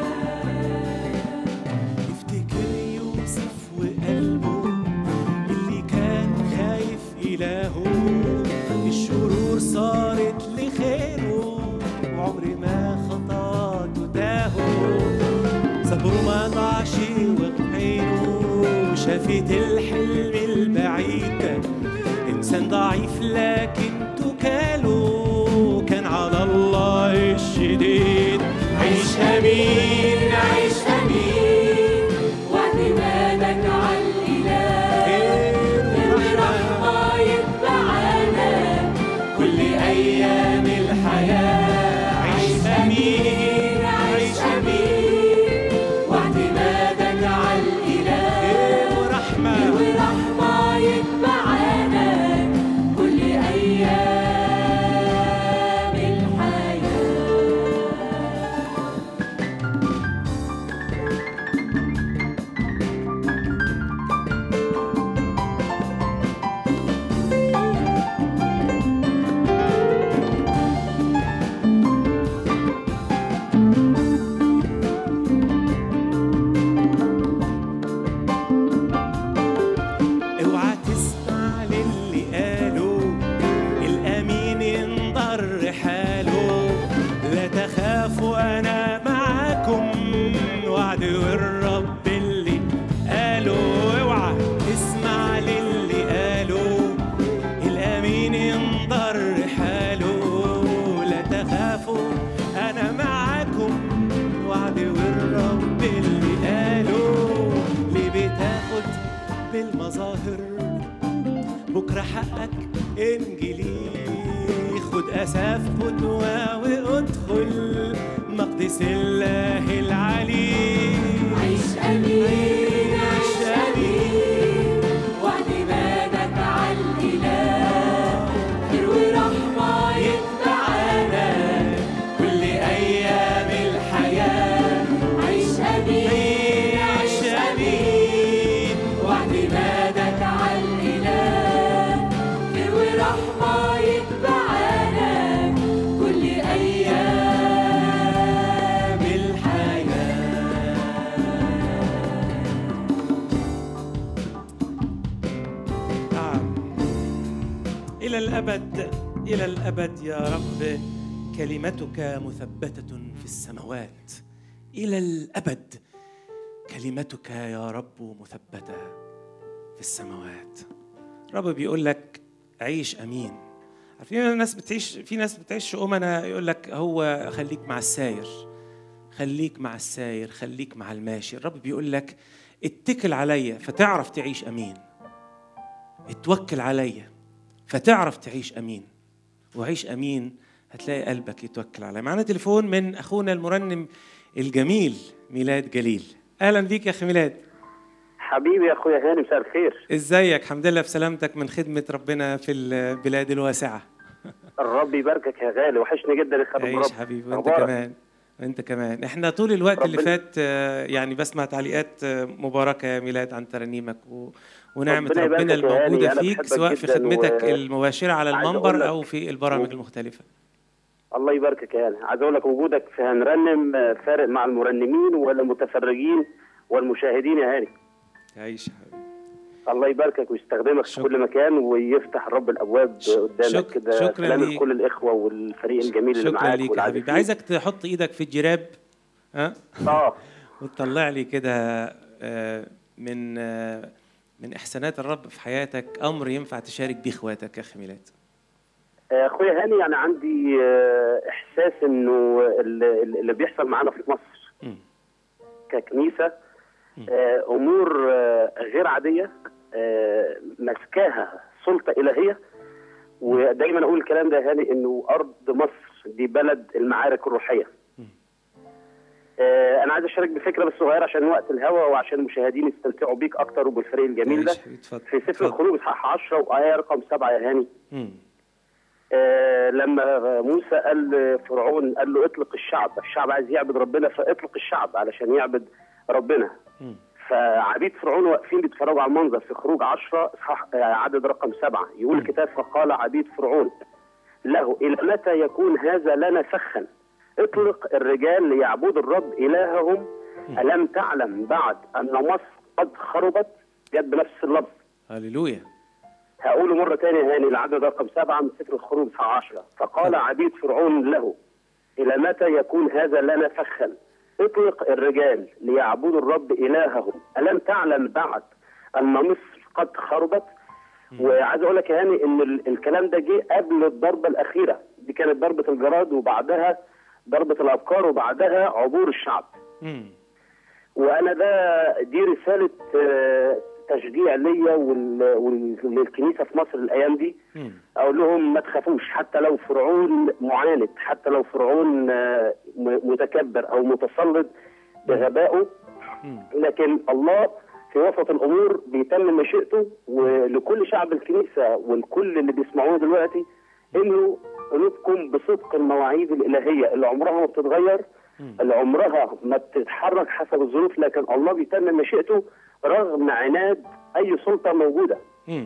افتكر يوسف وقلبه اللي كان خايف إلهه الشرور صارت لخيره وعمر ما خطاته تاهو صبره ما ضاعش وعينه شافت الحلم البعيد إنسان ضعيف لا عيش أمين عيش أمين واعتمادك على الإله الرحمة يتبعنا كل أيام الحياة عيش أمين عيش أمين واعتمادك على الإله ورحمة ورحمة يتبعنا كل أيام الحياة اوعى تسمع للي قالوا الامين ينضر حاله لا تخافوا انا معاكم وعد والرب اللي قالوا اوعى تسمع للي قالوا الامين ينضر حاله لا تخافوا انا معاكم وعد والرب اللي قالوا ليه بتاخد بالمظاهر بكرة حقك انجلي خد أساف قدوة وادخل مقدس الله العلي عيش أمين عيش أمين واعتمادك على الإله خير ورحمة يتبعنا كل أيام الحياة عيش أمين عيش أمين واعتمادك على الإله خير ورحمة يتبعنا كل أيام الحياة نعم إلى الأبد إلى الأبد يا رب كلمتك مثبتة في السماوات إلى الأبد كلمتك يا رب مثبتة في السماوات رب بيقول لك عيش أمين عارفين الناس بتعيش في ناس بتعيش أمنا يقول لك هو خليك مع الساير خليك مع الساير خليك مع الماشي الرب بيقول لك اتكل عليا فتعرف تعيش أمين اتوكل عليا فتعرف تعيش امين وعيش امين هتلاقي قلبك يتوكل عليا معانا تليفون من اخونا المرنم الجميل ميلاد جليل اهلا بيك يا اخي ميلاد حبيبي يا اخويا هاني مساء الخير ازيك الحمد لله بسلامتك من خدمه ربنا في البلاد الواسعه الرب يباركك يا غالي وحشني جدا الخدم عيش الرب حبيبي وانت أخبارك؟ كمان وانت كمان احنا طول الوقت اللي ربنا- فات آه، يعني بسمع تعليقات آه، مباركه يا ميلاد عن ترانيمك و... ونعمه ربنا ربنا يباركك يا هاني، الموجوده أنا فيك بحبك سواء في جداً خدمتك و- المباشره على عايز أقول المنبر لك- او في البرامج المختلفه الله يباركك يا هاني عايز اقول لك وجودك في هنرنم آه، فارق مع المرنمين والمتفرجين والمشاهدين يا هاني تعيش يا حبيبي الله يباركك ويستخدمك في شكرا. كل مكان ويفتح الرب الابواب ش- قدامك شك- كده شكرا سلام ليك. لكل الاخوه والفريق الجميل اللي شكرا معاك ليك يا حبيبي والعازفين. عايزك تحط ايدك في الجراب ها اه وتطلع لي كده آه، من آه، من احسانات الرب في حياتك امر ينفع تشارك بيه اخواتك يا اخي ميلاد آه، اخويا هاني يعني عندي آه، احساس انه اللي اللي بيحصل معانا في مصر مم. ككنيسه آه، امور آه، غير عاديه آه، ماسكاها سلطه الهيه ودايما اقول الكلام ده يا هاني انه ارض مصر دي بلد المعارك الروحيه. آه، انا عايز اشارك بفكره بس صغيره عشان وقت الهوا وعشان المشاهدين يستمتعوا بيك اكتر وبالفريق الجميل ده. تعيش حبيبي، اتفضل في سفر اتفضل. الخروج اصحاح 10 وايه رقم 7 يا هاني. مم. آه، لما موسى قال لفرعون قال له اطلق الشعب الشعب عايز يعبد ربنا فاطلق الشعب علشان يعبد ربنا مم. فعبيد فرعون واقفين بيتفرجوا على المنظر في خروج 10 اصحاح آه، عدد رقم سبعة يقول الكتاب فقال عبيد فرعون له الى متى يكون هذا لنا فخا اطلق الرجال ليعبدوا الرب الههم الم تعلم بعد ان مصر قد خربت جت بنفس اللفظ هللويا هقوله مرة تانية هاني العدد رقم سبعة من سفر الخروج في عشرة فقال عبيد فرعون له إلى متى يكون هذا لنا فخا اطلق الرجال ليعبدوا الرب إلههم ألم تعلم بعد أن مصر قد خربت وعايز أقول لك يا هاني إن ال- الكلام ده جه قبل الضربة الأخيرة دي كانت ضربة الجراد وبعدها ضربة الأبكار وبعدها عبور الشعب مم. وانا ده دي رساله آه، تشجيع ليا وال- وال- وللكنيسه في مصر الايام دي مم. اقول لهم ما تخافوش حتى لو فرعون معاند حتى لو فرعون آه، م- متكبر او متسلط بغبائه مم. لكن الله في وسط الامور بيتم مشيئته ولكل شعب الكنيسه ولكل اللي بيسمعونا دلوقتي انه قلوبكم بصدق المواعيد الالهيه اللي عمرها ما بتتغير اللي عمرها ما بتتحرك حسب الظروف لكن الله بيتم مشيئته رغم عناد اي سلطه موجوده مم.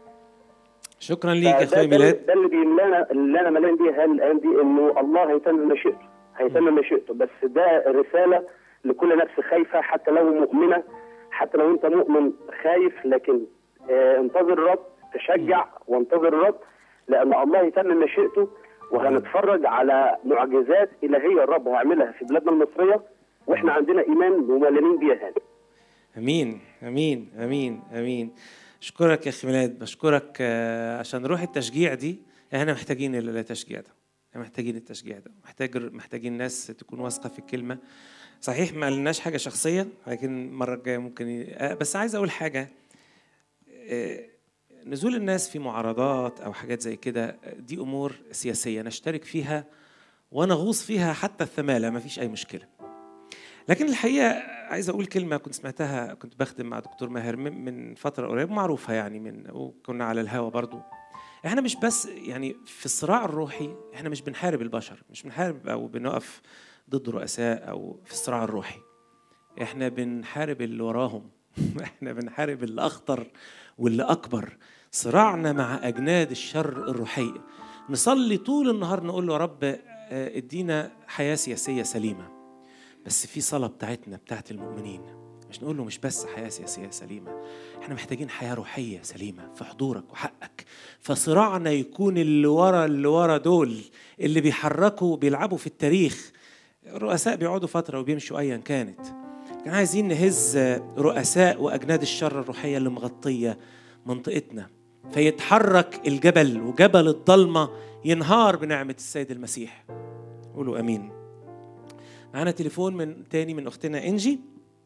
شكرا ليك يا فده- اخوي ده- ميلاد ده اللي بيملانا اللي انا ملان بيه الايام دي انه الله هيتم مشيئته هيتم مشيئته بس ده رساله لكل نفس خايفه حتى لو مؤمنه حتى لو انت مؤمن خايف لكن آه انتظر الرب تشجع وانتظر الرب لان الله يتم مشيئته وهنتفرج على معجزات الهيه الرب هيعملها في بلادنا المصريه واحنا عندنا ايمان وملانين بيها هنا امين امين امين امين اشكرك يا اخي ميلاد بشكرك آه، عشان روح التشجيع دي احنا محتاجين ال- التشجيع ده احنا محتاجين التشجيع ده محتاج محتاجين ناس تكون واثقه في الكلمه صحيح ما لناش حاجه شخصيه لكن المره الجايه ممكن ي... آه، بس عايز اقول حاجه آه، نزول الناس في معارضات او حاجات زي كده آه، دي امور سياسيه نشترك فيها ونغوص فيها حتى الثمالة ما فيش اي مشكله لكن الحقيقه عايز اقول كلمه كنت سمعتها كنت بخدم مع دكتور ماهر من من فتره قريبه معروفه يعني من وكنا على الهوا برضو احنا مش بس يعني في الصراع الروحي احنا مش بنحارب البشر مش بنحارب او بنقف ضد رؤساء او في الصراع الروحي احنا بنحارب اللي وراهم احنا بنحارب اللي اخطر واللي اكبر صراعنا مع اجناد الشر الروحيه نصلي طول النهار نقول له يا رب آه، ادينا حياه سياسيه سليمه بس في صلاة بتاعتنا بتاعت المؤمنين مش نقول له مش بس حياة سياسية سليمة احنا محتاجين حياة روحية سليمة في حضورك وحقك فصراعنا يكون اللي ورا اللي ورا دول اللي بيحركوا بيلعبوا في التاريخ الرؤساء بيقعدوا فترة وبيمشوا أيا كانت كان عايزين نهز رؤساء وأجناد الشر الروحية اللي مغطية منطقتنا فيتحرك الجبل وجبل الضلمة ينهار بنعمة السيد المسيح قولوا أمين معانا تليفون من تاني من اختنا انجي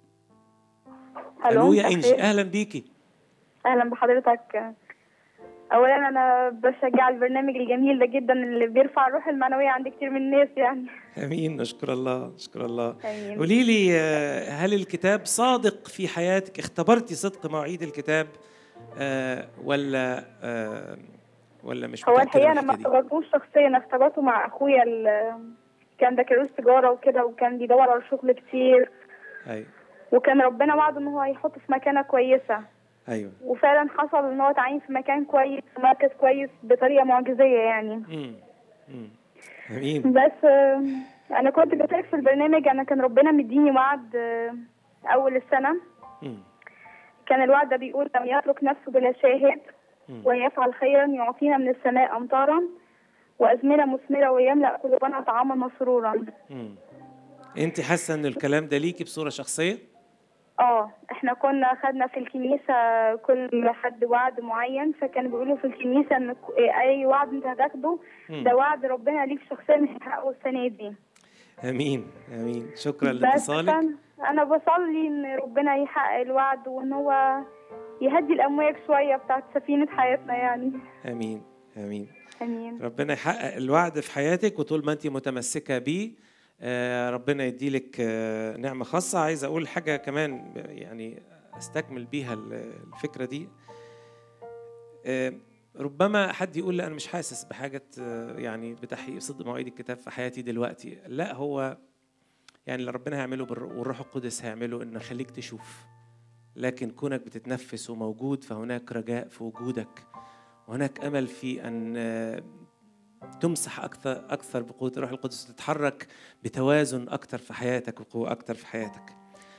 الو يا مساء انجي الخير. اهلا بيكي اهلا بحضرتك اولا انا بشجع البرنامج الجميل ده جدا اللي بيرفع الروح المعنويه عند كتير من الناس يعني امين نشكر الله نشكر الله آمين. قولي لي آه، هل الكتاب صادق في حياتك اختبرتي صدق مواعيد الكتاب آه، ولا آه، ولا مش هو متأكدة الحقيقه من انا ما الحكاية دي؟ اختبرتوش شخصيا انا اختبرته مع اخويا ال- كان بكالوريوس تجاره وكده وكان بيدور على شغل كتير ايوه وكان ربنا وعده ان هو هيحطه في مكانه كويسه ايوه وفعلا حصل ان هو تعين في مكان كويس في مركز كويس بطريقه معجزيه يعني امم امم امين بس آه، انا كنت بشارك في البرنامج انا كان ربنا مديني وعد آه، اول السنه مم. كان الوعد ده بيقول لم يترك نفسه بلا شاهد مم. ويفعل خيرا يعطينا من السماء امطارا وازمنه مثمره ويملا قلوبنا طعاما مسرورا مم. انت حاسه ان الكلام ده ليكي بصوره شخصيه اه احنا كنا خدنا في الكنيسه كل حد وعد معين فكانوا بيقولوا في الكنيسه ان ك- اي وعد انت هتاخده مم. ده وعد ربنا ليك شخصيا هيحققه السنه دي امين امين شكرا بس لاتصالك فأنا- انا بصلي ان ربنا يحقق الوعد وان هو يهدي الامواج شويه بتاعت سفينه حياتنا يعني امين امين امين ربنا يحقق الوعد في حياتك وطول ما انت متمسكه بيه آه، ربنا يديلك آه، نعمه خاصه عايز اقول حاجه كمان يعني استكمل بيها ال- الفكره دي آه، ربما حد يقول لا انا مش حاسس بحاجه آه، يعني بتحقيق صدق مواعيد الكتاب في حياتي دلوقتي لا هو يعني اللي ربنا هيعمله بالر- والروح القدس هيعمله انه يخليك تشوف لكن كونك بتتنفس وموجود فهناك رجاء في وجودك وهناك امل في ان آه، تمسح اكثر اكثر بقوه الروح القدس وتتحرك بتوازن اكثر في حياتك وقوه اكثر في حياتك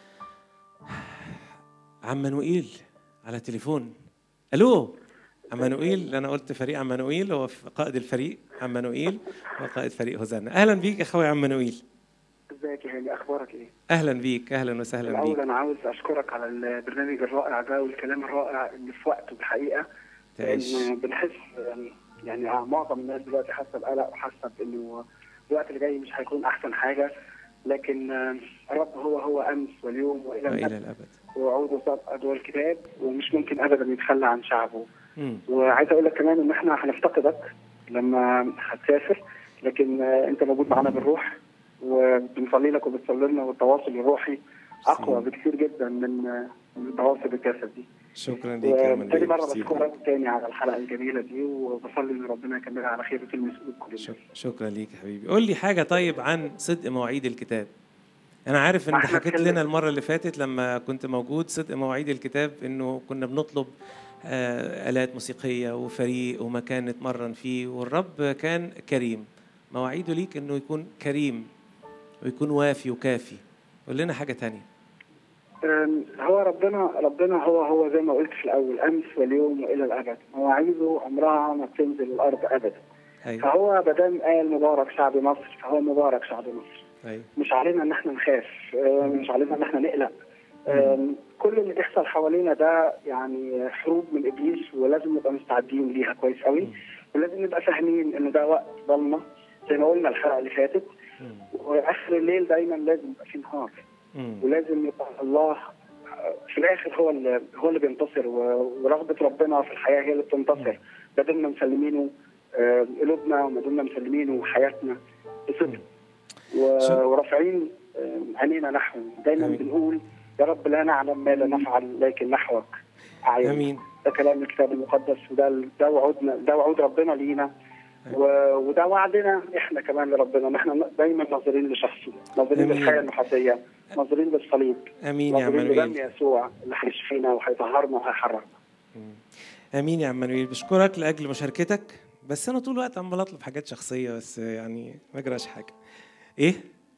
عم منوئيل على تليفون الو عم منوئيل انا قلت فريق عم منوئيل هو قائد الفريق عم منوئيل هو قائد فريق هوزانا اهلا بيك اخوي عم منوئيل ازيك يا هاني اخبارك ايه؟ اهلا بيك اهلا وسهلا الاول بيك انا عاوز اشكرك على البرنامج الرائع ده والكلام الرائع اللي في وقته الحقيقه تعيش لان بنحس يعني يعني معظم الناس دلوقتي حاسه بقلق وحاسه بانه الوقت اللي جاي مش هيكون احسن حاجه لكن آه، الرب هو هو امس واليوم والى والى الابد الابد وعوده صدق جوه الكتاب ومش ممكن ابدا يتخلى عن شعبه مم. وعايز اقول لك كمان ان احنا هنفتقدك لما هتسافر لكن آه، انت موجود معانا بالروح وبنصلي لك وبتصلي لنا والتواصل الروحي اقوى بكثير جدا من آه، من التواصل بالجسدي شكرا ليك يا وتاني منويل مره ميرسي. بشكرك تاني على الحلقه الجميله دي وبصلي ان ربنا يكملها على خير وتلمس قلوب كل الناس شك- شكرا ليك يا حبيبي قول لي حاجه طيب عن صدق مواعيد الكتاب انا عارف ان ما انت احنا حكيت اتكلم- لنا المره اللي فاتت لما كنت موجود صدق مواعيد الكتاب انه كنا بنطلب آه، آلات موسيقية وفريق ومكان نتمرن فيه والرب كان كريم مواعيده ليك انه يكون كريم ويكون وافي وكافي قول لنا حاجة تانية أم، هو ربنا ربنا هو هو زي ما قلت في الاول امس واليوم والى الابد مواعيده عمرها ما بتنزل الارض ابدا ايوه فهو ما دام قال مبارك شعب مصر فهو مبارك شعب مصر ايوه مش علينا ان احنا نخاف أم، مش علينا ان احنا نقلق أم، كل اللي بيحصل حوالينا ده يعني حروب من ابليس ولازم نبقى مستعدين ليها كويس قوي ولازم نبقى فاهمين ان ده وقت ضلمه زي ما قلنا الحلقه اللي فاتت واخر الليل دايما لازم يبقى فيه نهار مم. ولازم يبقى الله في الاخر هو اللي هو اللي بينتصر و- ورغبه ربنا في الحياه هي اللي بتنتصر ما دمنا مسلمينه آه، قلوبنا وما دمنا مسلمينه حياتنا بصدق و- شو- ورافعين آه، عينينا نحوه دايما آمين. بنقول يا رب لا نعلم ماذا نفعل لكن نحوك أعين امين ده كلام الكتاب المقدس وده ده وعودنا ده وعود ربنا لينا و- وده وعدنا احنا كمان لربنا ان احنا دايما ناظرين لشخصه ناظرين آمين. للحياه النحاسيه ناظرين للصليب امين يا ناظرين لدم عمانويل يسوع اللي هيشفينا وهيطهرنا وهيحررنا امين يا عمانويل بشكرك لاجل مشاركتك بس انا طول الوقت عمال اطلب حاجات شخصيه بس يعني ما جراش حاجه ايه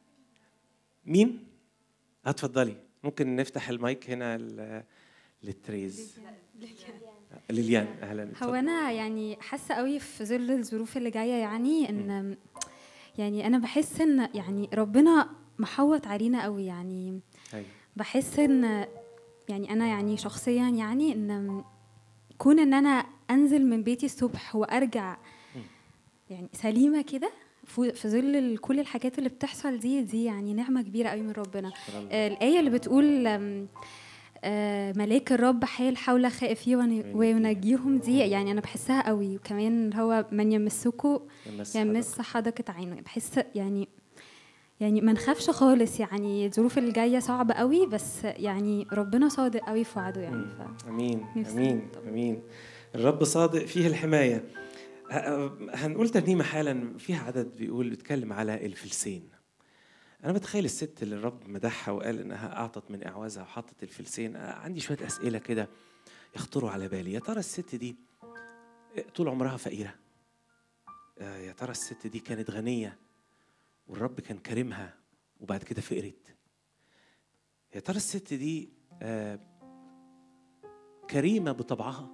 مين اتفضلي ممكن نفتح المايك هنا ل- للتريز ليليان اهلا هو اتفضل. انا يعني حاسه قوي في ظل الظروف اللي جايه يعني ان يعني انا بحس ان يعني ربنا محوط علينا قوي يعني أيوة. بحس ان يعني انا يعني شخصيا يعني ان كون ان انا انزل من بيتي الصبح وارجع يعني سليمه كده في في ظل ال- كل الحاجات اللي بتحصل دي دي يعني نعمه كبيره قوي من ربنا شكراً لله. آه، الايه اللي بتقول آم، آه، ملاك الرب حال حول خائفيه ون- وينجيهم دي يعني انا بحسها قوي وكمان هو من يمسكوا يمس يمس حدقة عينه بحس يعني يعني ما نخافش خالص يعني الظروف اللي جايه صعبه قوي بس يعني ربنا صادق قوي في وعده يعني ف... امين نفسي امين امين الرب صادق فيه الحمايه ه- هنقول ترنيمه حالا فيها عدد بيقول بيتكلم على الفلسين انا بتخيل الست اللي الرب مدحها وقال انها اعطت من اعوازها وحطت الفلسين آه، عندي شويه اسئله كده يخطروا على بالي يا ترى الست دي طول عمرها فقيره آه، يا ترى الست دي كانت غنيه والرب كان كرمها وبعد كده فقرت يا ترى الست دي آه، كريمه بطبعها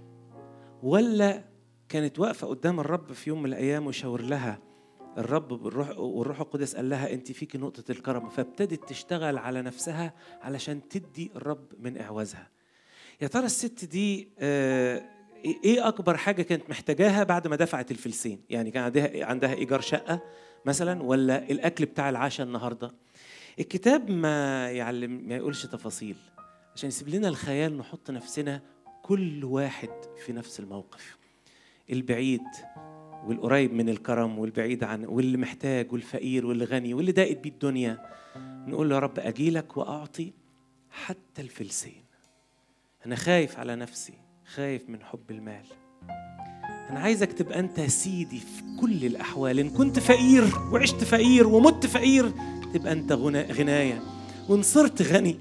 ولا كانت واقفه قدام الرب في يوم من الايام وشاور لها الرب بالروح والروح القدس قال لها انت فيكي نقطه الكرم فابتدت تشتغل على نفسها علشان تدي الرب من اعوازها يا ترى الست دي آه، ايه اكبر حاجه كانت محتاجاها بعد ما دفعت الفلسين يعني كان عندها عندها ايجار شقه مثلا ولا الاكل بتاع العشاء النهارده الكتاب ما يعلم ما يقولش تفاصيل عشان يسيب لنا الخيال نحط نفسنا كل واحد في نفس الموقف البعيد والقريب من الكرم والبعيد عن واللي محتاج والفقير واللي غني واللي ضاقت بيه الدنيا نقول له يا رب اجيلك واعطي حتى الفلسين انا خايف على نفسي خايف من حب المال انا عايزك تبقى انت سيدي في كل الاحوال ان كنت فقير وعشت فقير ومت فقير تبقى انت غنى غنايه وان صرت غني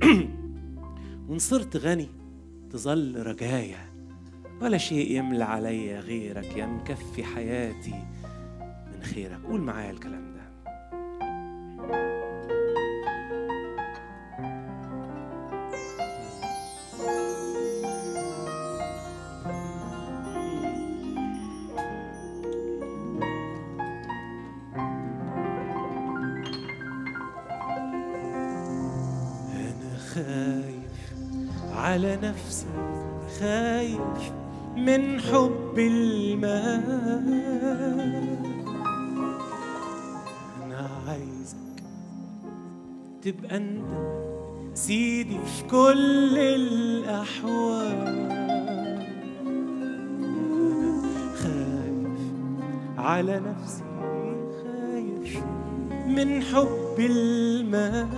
وان صرت غني تظل رجايا ولا شيء يملى عليا غيرك يا مكفي حياتي من خيرك قول معايا الكلام ده أنا خايف على نفسي خايف من حب المال تبقى انت سيدي في كل الاحوال خايف على نفسي خايف من حب المال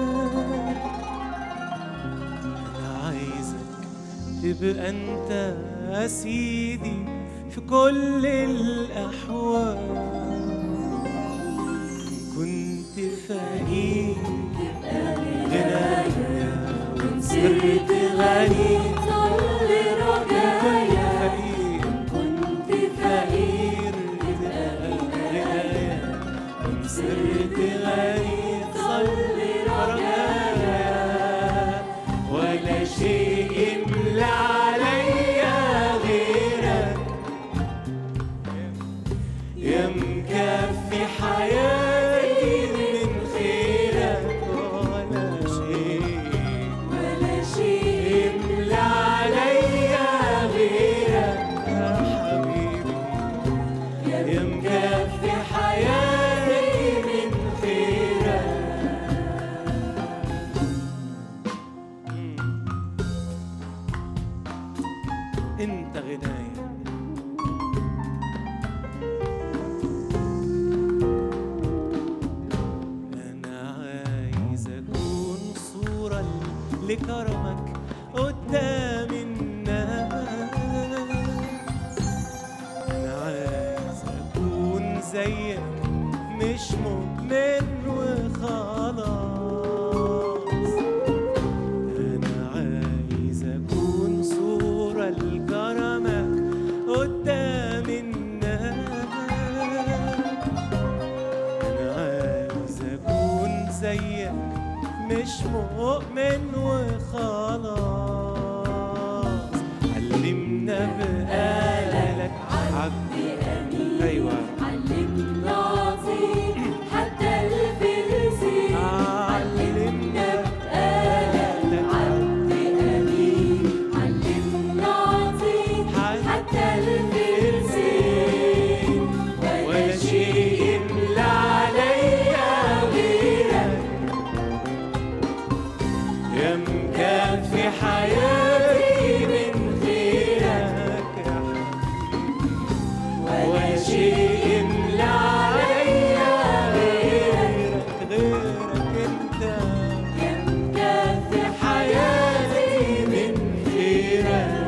انا عايزك تبقى انت سيدي في كل الاحوال كنت فقير غنايا صرت غني ظل رجايا فقير كنت فقير تبقى غنايا صرت غني ظل رجايا ولا شيء يملى عليا غيرك يا مكفي حياتي من خيرك ولا شيء ولا شيء يملى عليا غيرك يا حبيبي يا مكفي حياتي من خيرك انت غنايا انا عايز اكون صورة لكرمك قدام الناس انا عايز اكون زيك مش مؤمن وخلاص أنا عايز أكون صورة لكرمك قدام الناس أنا عايز أكون زيك مش مؤمن وخلاص علمنا بقالك عبد أيوة علمنا عظيم حتى الفلسين علمنا بآلة عبد أمين علمنا عظيم حتى الفلسين ولا شيء يملى عليا غيرك يا مكفي حياتي من غيرك يا حبيبي ولا شيء يملى عليا غيرك غيرك انت يا مكفي حياتي من غيرك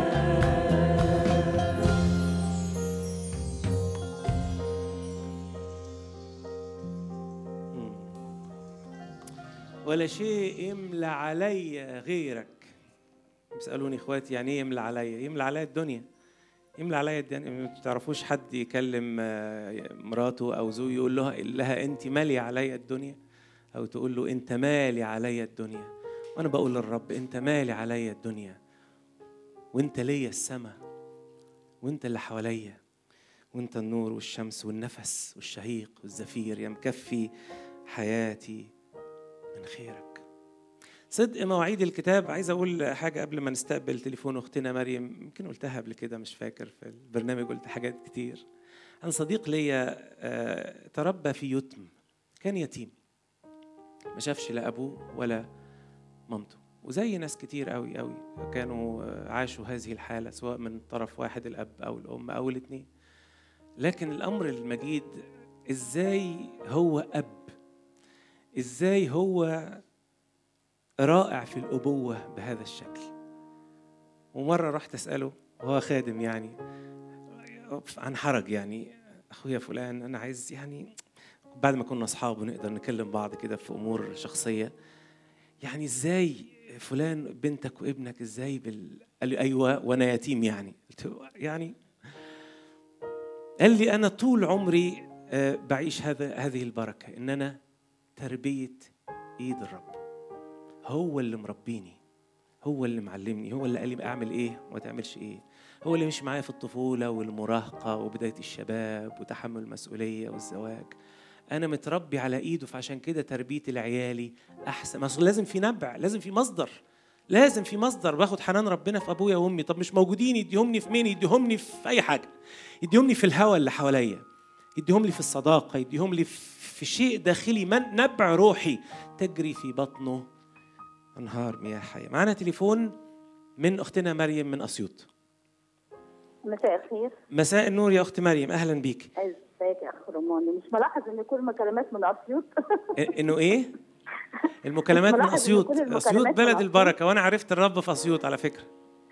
ولا شيء يملى عليا غيرك بيسالوني اخواتي يعني ايه يملى عليا يملى عليا الدنيا يملى عليا الدنيا ما تعرفوش حد يكلم آه، مراته او زوجه يقول لها لها انت ماليه عليا الدنيا او تقول له انت مالي عليا الدنيا وانا بقول للرب انت مالي عليا الدنيا وانت ليا السما وانت اللي حواليا وانت النور والشمس والنفس والشهيق والزفير يا مكفي حياتي من خيرك صدق مواعيد الكتاب عايز اقول حاجه قبل ما نستقبل تليفون اختنا مريم يمكن قلتها قبل كده مش فاكر في البرنامج قلت حاجات كتير عن صديق ليا آه، تربى في يتم كان يتيم ما شافش لا ابوه ولا مامته وزي ناس كتير قوي قوي كانوا آه، عاشوا هذه الحاله سواء من طرف واحد الاب او الام او الاثنين لكن الامر المجيد ازاي هو اب ازاي هو رائع في الابوه بهذا الشكل ومره رحت اساله وهو خادم يعني عن حرج يعني اخويا فلان انا عايز يعني بعد ما كنا اصحاب ونقدر نكلم بعض كده في امور شخصيه يعني ازاي فلان بنتك وابنك ازاي بال قال لي ايوه وانا يتيم يعني قلت له يعني قال لي انا طول عمري آه، بعيش هذا هذه البركه ان انا تربيه ايد الرب هو اللي مربيني هو اللي معلمني هو اللي قال لي اعمل ايه وما تعملش ايه هو اللي مشي معايا في الطفوله والمراهقه وبدايه الشباب وتحمل المسؤوليه والزواج انا متربي على ايده فعشان كده تربيتي لعيالي احسن ما أصل لازم في نبع لازم في مصدر لازم في مصدر باخد حنان ربنا في ابويا وامي طب مش موجودين يديهمني في مين يديهمني في اي حاجه يديهمني في الهوى اللي حواليا يديهم لي في الصداقة يديهم لي في شيء داخلي من نبع روحي تجري في بطنه أنهار مياه حية معنا تليفون من أختنا مريم من أسيوط مساء الخير مساء النور يا أخت مريم أهلا بيك ازيك يا اخ روماني مش ملاحظ ان كل المكالمات من اسيوط إ- إنه إيه؟ المكالمات من ملاحظ إن أسيوط كل المكالمات أسيوط من بلد أسيوط. البركة وأنا عرفت الرب في أسيوط على فكرة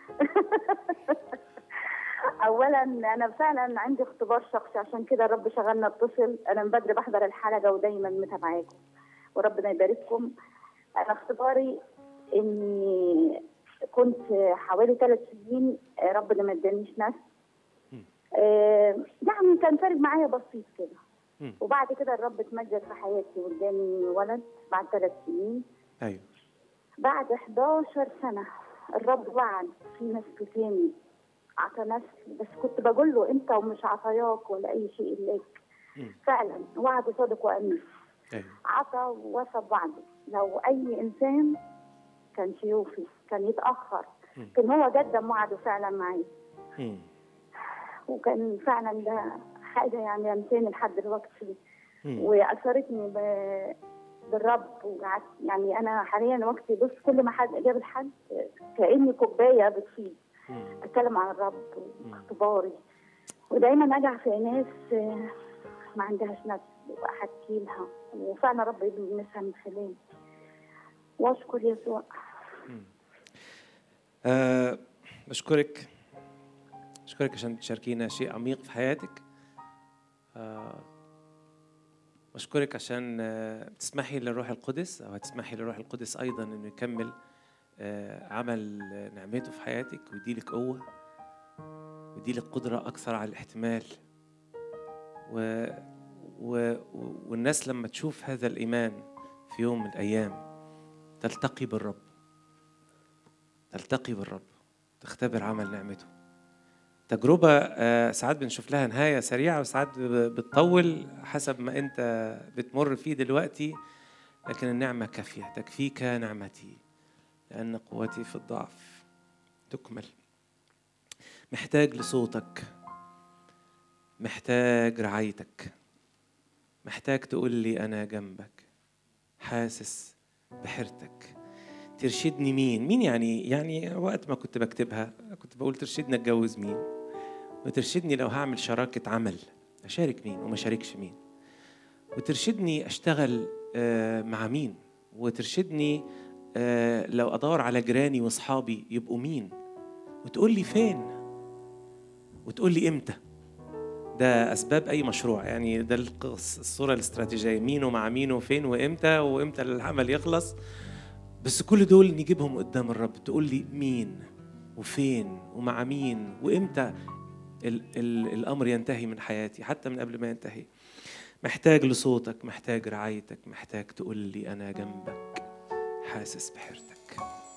اولا انا فعلا عندي اختبار شخصي عشان كده الرب شغلنا اتصل انا من بدري بحضر الحلقه ودايما متابعاكم وربنا يبارككم انا اختباري اني كنت حوالي ثلاث سنين آه، ربنا ما ادانيش ناس آه، يعني كان فارق معايا بسيط كده مم. وبعد كده الرب اتمجد في حياتي واداني ولد بعد ثلاث سنين أيوه بعد 11 سنة الرب وعد في نسل تاني عطى نسل بس كنت بقول له انت ومش عطاياك ولا اي شيء الاك مم. فعلا وعد صادق وامين أيوه عطى ووفى بوعده لو اي انسان كان يوفي كان يتاخر مم. كان هو قدم وعده فعلا معي مم. وكان فعلا ده حاجه يعني لمساني لحد دلوقتي مم. واثرتني ب- بالرب وقعدت يعني انا حاليا وقتي بص كل ما حد جاب الحد كاني كوبايه بتفيض مم. اتكلم عن الرب واختباري ودايما اجع في ناس آه، ما عندهاش نفس واحكي لها وفعلا رب يلمسها من خلالي واشكر يسوع أه بشكرك بشكرك عشان تشاركينا شيء عميق في حياتك أه بشكرك عشان آه، تسمحي للروح القدس او هتسمحي للروح القدس ايضا انه يكمل آه، عمل آه، نعمته في حياتك ويديلك قوه ويديلك قدره اكثر على الاحتمال و... و... والناس لما تشوف هذا الايمان في يوم من الايام تلتقي بالرب تلتقي بالرب تختبر عمل نعمته تجربة آه، ساعات بنشوف لها نهاية سريعة وساعات ب- بتطول حسب ما أنت بتمر فيه دلوقتي لكن النعمة كافية تكفيك نعمتي لأن قوتي في الضعف تكمل محتاج لصوتك محتاج رعايتك محتاج تقول لي أنا جنبك حاسس بحيرتك ترشدني مين مين يعني يعني وقت ما كنت بكتبها كنت بقول ترشدني اتجوز مين وترشدني لو هعمل شراكة عمل أشارك مين وما شاركش مين وترشدني أشتغل آه، مع مين وترشدني آه، لو أدور على جيراني وأصحابي يبقوا مين وتقول لي فين وتقول لي إمتى ده أسباب أي مشروع يعني ده القص- الصورة الاستراتيجية مين ومع مين وفين وإمتى وإمتى العمل يخلص بس كل دول نجيبهم قدام الرب تقول لي مين وفين ومع مين وامتى ال ال الامر ينتهي من حياتي حتى من قبل ما ينتهي محتاج لصوتك محتاج رعايتك محتاج تقول لي انا جنبك حاسس بحيرتك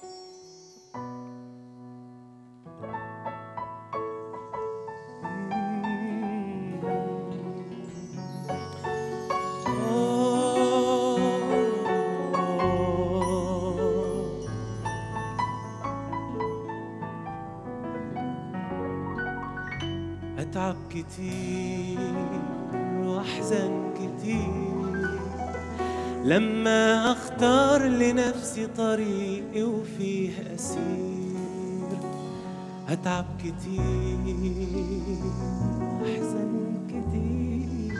أتعب كتير وأحزن كتير لما أختار لنفسي طريقي وفيه أسير أتعب كتير وأحزن كتير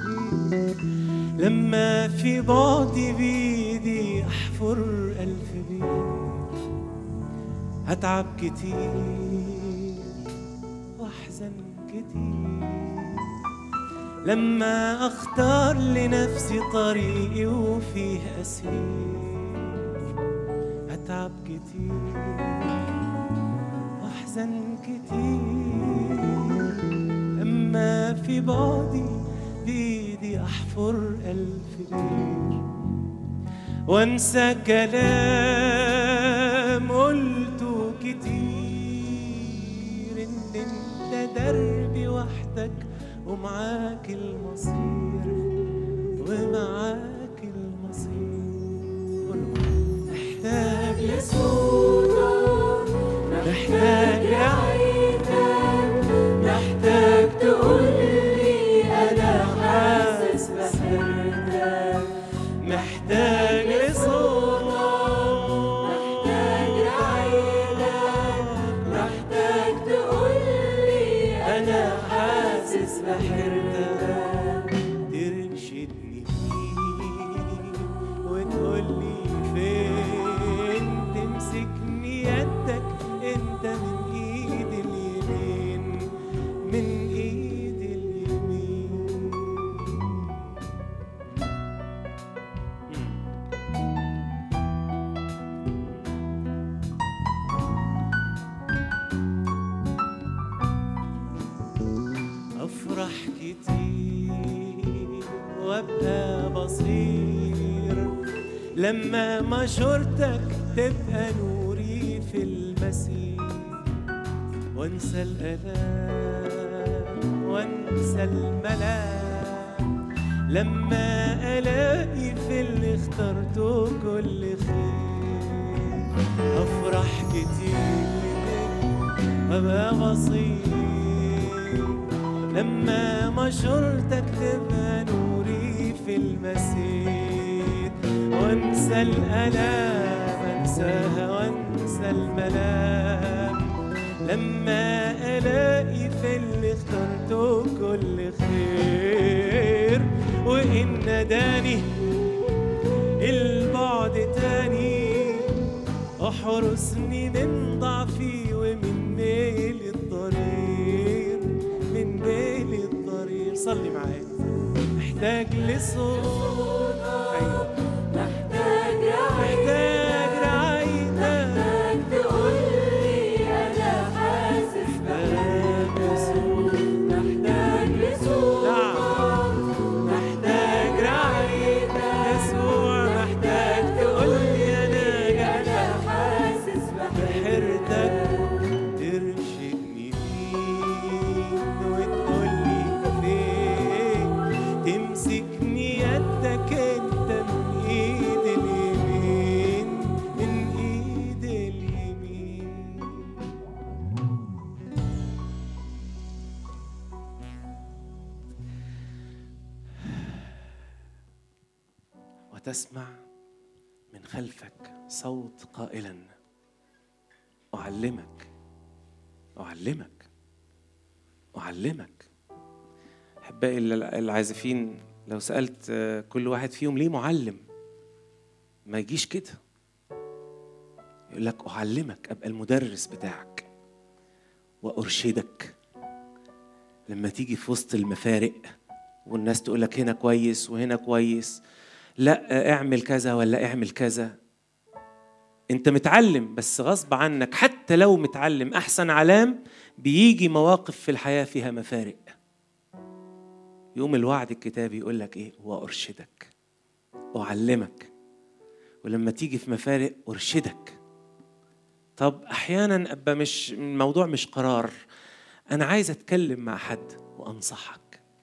لما في بعدي بيدي أحفر ألف بير أتعب كتير واحزن كتير لما اختار لنفسي طريقي وفيه اسير اتعب كتير واحزن كتير لما في بعدي بايدي احفر الف بير وانسى كلام قلته كتير ان انت دربي وحدك ومعاك المصير ومعاك المصير محتاج لصوتك محتاج رعايتك محتاج تقول لي انا حاسس لما مشورتك تبقى نوري في المسيح وانسى الالام وانسى الملام لما الاقي في اللي اخترته كل خير افرح كتير وابقى بسيط لما مشورتك تبقى نوري في المسير وانسى الالام انساها وانسى الملام لما الاقي في اللي اخترته كل خير وان ناداني البعد تاني احرسني من ضعفي ومن ميل الضرير من ميل الضرير صلي معايا محتاج لصوت ايوه محتاج رعاية محتاج رعايتك محتاج تقولي أنا حاسس محتاج يسوع محتاج لصوت نعم محتاج رعايتك يسوع محتاج تقول لي انا جاي أنا حاسس بحيرتك ترشدني فين وتقول لي فين تمسكني يدك انت من ايد اليمين من ايد اليمين وتسمع من خلفك صوت قائلا أعلمك أعلمك أعلمك أحبائي ال- العازفين لو سألت آه، كل واحد فيهم ليه معلم ما يجيش كده يقول لك أعلمك أبقى المدرس بتاعك وأرشدك لما تيجي في وسط المفارق والناس تقول لك هنا كويس وهنا كويس لا اعمل كذا ولا اعمل كذا انت متعلم بس غصب عنك حتى لو متعلم احسن علام بيجي مواقف في الحياه فيها مفارق يوم الوعد الكتابي يقول لك ايه وارشدك اعلمك ولما تيجي في مفارق ارشدك طب احيانا ابقى مش الموضوع مش قرار انا عايز اتكلم مع حد وانصحك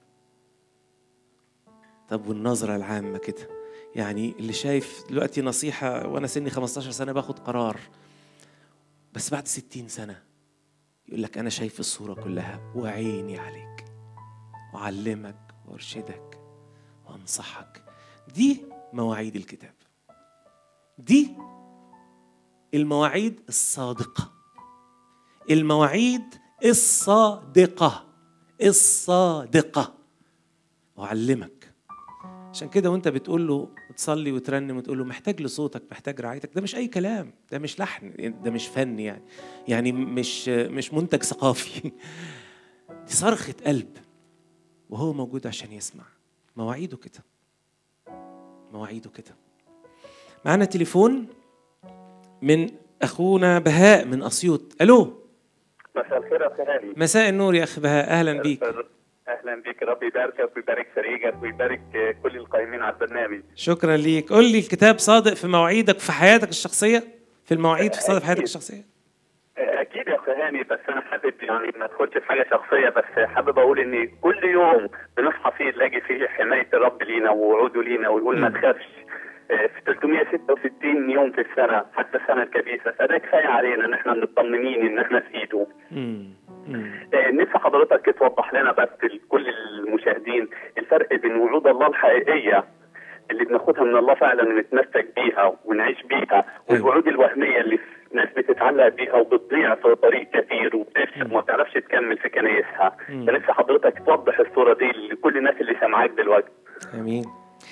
طب والنظرة العامة كده يعني اللي شايف دلوقتي نصيحة وأنا سني 15 سنة باخد قرار بس بعد 60 سنة يقول لك أنا شايف الصورة كلها وعيني عليك وأعلمك وأرشدك وأنصحك دي مواعيد الكتاب دي المواعيد الصادقة المواعيد الصادقة الصادقة أعلمك عشان كده وانت بتقول له تصلي وترنم وتقول له محتاج لصوتك محتاج رعايتك ده مش اي كلام ده مش لحن ده مش فن يعني يعني مش مش منتج ثقافي دي صرخة قلب وهو موجود عشان يسمع مواعيده كده مواعيده كده معانا تليفون من اخونا بهاء من اسيوط الو مساء الخير يا اخي هاني مساء النور يا اخ بهاء اهلا بيك اهلا بيك ربي يباركك ويبارك فريقك ويبارك كل القائمين على البرنامج شكرا ليك قول لي الكتاب صادق في مواعيدك في حياتك الشخصيه في المواعيد في صادق في حياتك أكيد. الشخصيه اكيد يا اخي هاني بس انا حابب يعني ما ادخلش في حاجه شخصيه بس حابب اقول ان كل يوم بنصحى فيه نلاقي فيه حمايه الرب لينا ووعوده لينا ويقول ما تخافش آه، في 366 يوم في السنه حتى السنه الكبيسه فده كفايه علينا ان احنا مطمنين ان احنا في ايده مم. مم. آه، نفسي حضرتك توضح لنا بس لكل المشاهدين الفرق بين وعود الله الحقيقيه اللي بناخدها من الله فعلا ونتمسك بيها ونعيش بيها والوعود الوهميه اللي الناس بتتعلق بيها وبتضيع في طريق كثير وبتفشل وما بتعرفش تكمل في كنايسها مم. فنفسي حضرتك توضح الصوره دي لكل الناس اللي سامعاك دلوقتي امين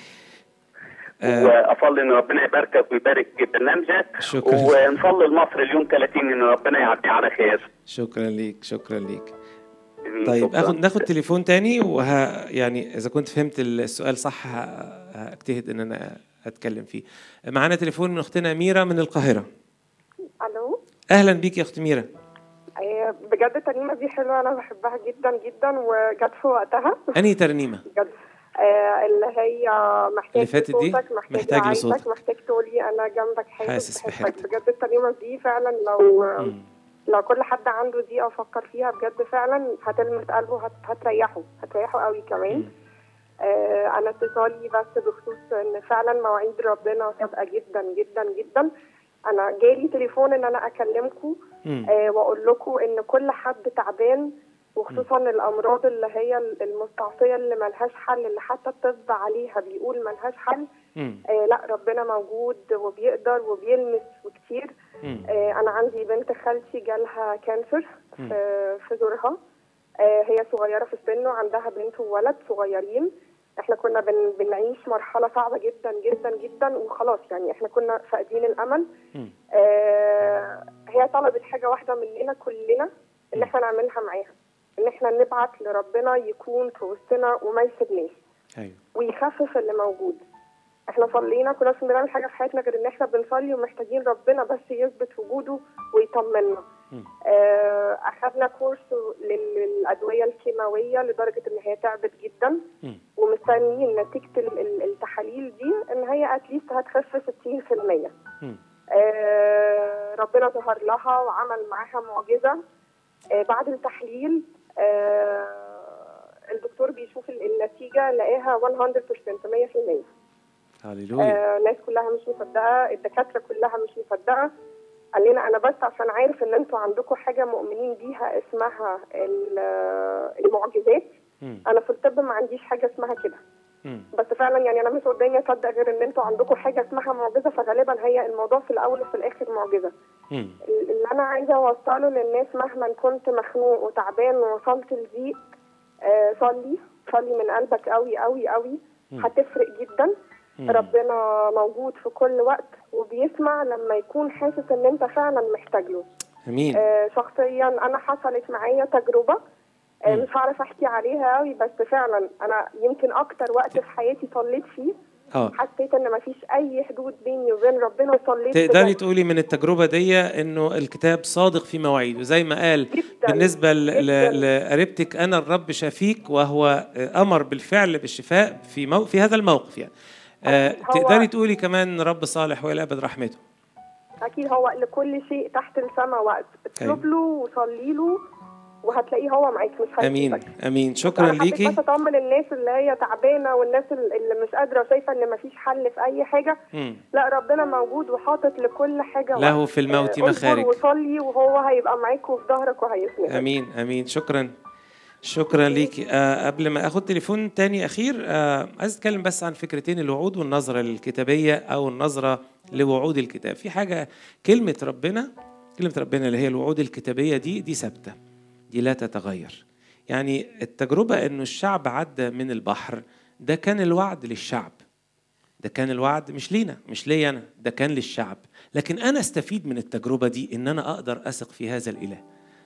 آه، واصلي ان ربنا يباركك ويبارك برنامجك شكرا. ونصلي لمصر اليوم 30 ان ربنا يعدي على خير شكرا ليك شكرا ليك آمين. طيب شكراً. اخد ناخد تليفون تاني وه يعني اذا كنت فهمت السؤال صح ه- هاجتهد ان انا اتكلم فيه معانا تليفون من اختنا ميرا من القاهره الو اهلا بيك يا اخت ميرا آه، بجد الترنيمه دي حلوه انا بحبها جدا جدا وجت في وقتها انهي ترنيمه بجد آه اللي هي محتاج اللي فاتت دي؟ لصوتك محتاج, محتاج لعيشك لصوتك. محتاج تقولي انا جنبك حاسس حاسس بحبك بحبك. بجد الترنيمه دي فعلا لو مم. لو كل حد عنده دقيقه فكر فيها بجد فعلا هتلمس قلبه هت... هتريحه هتريحه قوي كمان مم. آه انا اتصالي بس بخصوص ان فعلا مواعيد ربنا سابقه جدا جدا جدا انا جالي تليفون ان انا اكلمكم مم. آه واقول لكم ان كل حد تعبان وخصوصا الامراض اللي هي المستعصيه اللي ملهاش حل اللي حتى الطب عليها بيقول ملهاش حل مم. آه لا ربنا موجود وبيقدر وبيلمس وكتير مم. آه انا عندي بنت خالتي جالها كانسر مم. في في زورها آه هي صغيره في السن وعندها بنت وولد صغيرين احنا كنا بن بنعيش مرحله صعبه جدا جدا جدا وخلاص يعني احنا كنا فاقدين الامل مم. آه هي طلبت حاجه واحده مننا كلنا ان احنا نعملها معاها ان احنا نبعت لربنا يكون في وسطنا وما يسيبناش ايوه ويخفف اللي موجود احنا صلينا كنا مش بنعمل حاجه في حياتنا غير ان احنا بنصلي ومحتاجين ربنا بس يثبت وجوده ويطمنا مم. آه، اخذنا كورس لل- للادويه الكيماويه لدرجه ان هي تعبت جدا مم. ومستنيين نتيجه ال- ال- التحاليل دي ان هي اتليست هتخف 60% مم. آه، ربنا ظهر لها وعمل معاها معجزه آه، بعد التحليل آه، الدكتور بيشوف ال- النتيجه لقاها 100% 100% هللويا آه، الناس كلها مش مصدقه الدكاتره كلها مش مصدقه قال لنا انا بس عشان عارف ان انتوا عندكم حاجه مؤمنين بيها اسمها ال- المعجزات مم. انا في الطب ما عنديش حاجه اسمها كده مم. بس فعلا يعني انا مش قدامي اصدق غير ان انتوا عندكم حاجه اسمها معجزه فغالبا هي الموضوع في الاول وفي الاخر معجزه مم. اللي انا عايزه اوصله للناس مهما كنت مخنوق وتعبان ووصلت لضيق آه، صلي صلي من قلبك قوي قوي قوي مم. هتفرق جدا مم. ربنا موجود في كل وقت وبيسمع لما يكون حاسس ان انت فعلا محتاج له امين آه، شخصيا انا حصلت معايا تجربه آه، مم. مش هعرف احكي عليها قوي بس فعلا انا يمكن اكتر وقت في حياتي صليت فيه اه حسيت ان مفيش اي حدود بيني وبين ربنا وصليت تقدري بجد. تقولي من التجربة دي انه الكتاب صادق في مواعيده زي ما قال جداً، بالنسبة ل- ل- جداً. لقريبتك انا الرب شفيك وهو امر بالفعل بالشفاء في مو في هذا الموقف يعني آه هو- تقدري تقولي كمان رب صالح والى ابد رحمته اكيد هو لكل شيء تحت السماء وقت اطلب له وصلي له وهتلاقيه هو معاك مش امين هيسيبك امين شكرا أنا حبيت ليكي بس اطمن الناس اللي هي تعبانه والناس اللي مش قادره وشايفه ان مفيش حل في اي حاجه مم. لا ربنا موجود وحاطط لكل حاجه له وقت. في الموت آه، اصبر مخارج. وصلي وهو هيبقى معاك وفي ظهرك وهيسندك امين امين شكرا شكرا ليكي آه قبل ما اخد تليفون تاني اخير آه عايز اتكلم بس عن فكرتين الوعود والنظره الكتابيه او النظره لوعود الكتاب في حاجه كلمه ربنا كلمه ربنا اللي هي الوعود الكتابيه دي دي ثابته دي لا تتغير يعني التجربه انه الشعب عدى من البحر ده كان الوعد للشعب ده كان الوعد مش لينا مش ليا انا ده كان للشعب لكن انا استفيد من التجربه دي ان انا اقدر اثق في هذا الاله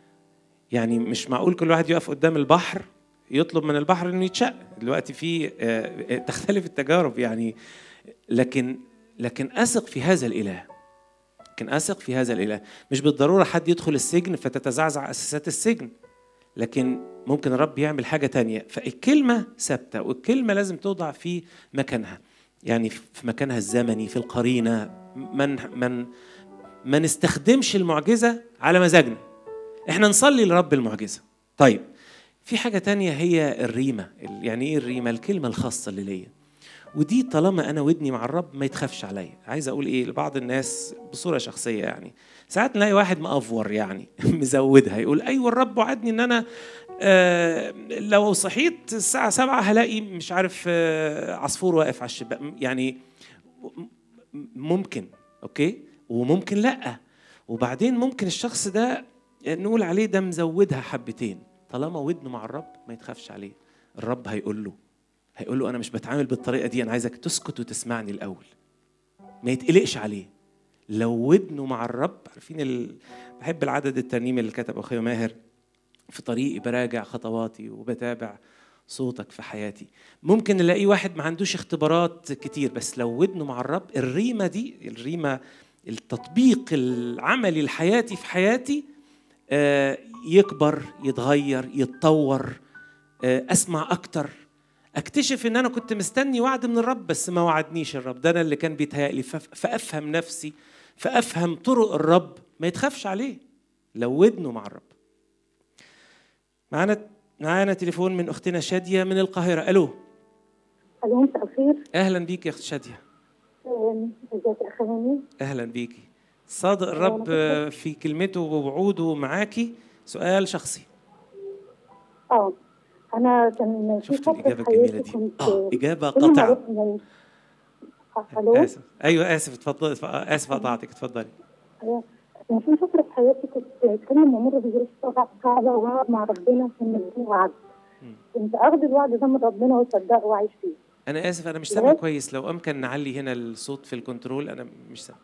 يعني مش معقول كل واحد يقف قدام البحر يطلب من البحر انه يتشق دلوقتي في آه، تختلف التجارب يعني لكن لكن اثق في هذا الاله لكن اثق في هذا الاله مش بالضروره حد يدخل السجن فتتزعزع اساسات السجن لكن ممكن الرب يعمل حاجه تانية فالكلمه ثابته والكلمه لازم توضع في مكانها يعني في مكانها الزمني في القرينه من من ما نستخدمش المعجزه على مزاجنا احنا نصلي لرب المعجزه طيب في حاجه تانية هي الريمه ال- يعني ايه الريمه الكلمه الخاصه اللي ليا ودي طالما انا ودني مع الرب ما يتخافش عليا عايز اقول ايه لبعض الناس بصوره شخصيه يعني ساعات نلاقي واحد مأفور يعني مزودها يقول ايوه الرب وعدني ان انا آه لو صحيت الساعه سبعة هلاقي مش عارف آه عصفور واقف على الشباك يعني م- ممكن اوكي وممكن لا وبعدين ممكن الشخص ده نقول عليه ده مزودها حبتين طالما ودنه مع الرب ما يتخافش عليه الرب هيقول له هيقول له انا مش بتعامل بالطريقه دي انا عايزك تسكت وتسمعني الاول ما يتقلقش عليه لو ودنه مع الرب عارفين ال... بحب العدد الترنيمي اللي كتبه اخويا ماهر في طريقي براجع خطواتي وبتابع صوتك في حياتي ممكن نلاقي واحد ما عندوش اختبارات كتير بس لو ودنه مع الرب الريمة دي الريمة التطبيق العملي الحياتي في حياتي آه، يكبر يتغير يتطور آه، اسمع اكتر اكتشف ان انا كنت مستني وعد من الرب بس ما وعدنيش الرب ده انا اللي كان بيتهيألي فف- فافهم نفسي فافهم طرق الرب ما يتخافش عليه لو ودنه مع الرب معانا معانا تليفون من اختنا شاديه من القاهره الو الو مساء الخير اهلا بيك يا اخت شاديه آم، ازيك يا اخ هاني اهلا بيكي صادق الرب آه، في كلمته ووعوده معاكي سؤال شخصي اه انا كان في شفت فتره الإجابة في الجميلة حياتي دي؟ كنت آه، إجابة كل ما قاطعة. أروح يعني آه، الو اسف ايوه اسف اتفضل اسف قطعتك اتفضلي أيوة. كان في فتره في حياتي كنت كل ما امر بظروف صعبه صعبة واقعد مع ربنا كان مديني وعد كنت اخد الوعد ده من ربنا واصدقه واعيش فيه انا اسف انا مش سامع كويس لو امكن نعلي هنا الصوت في الكنترول انا مش سامع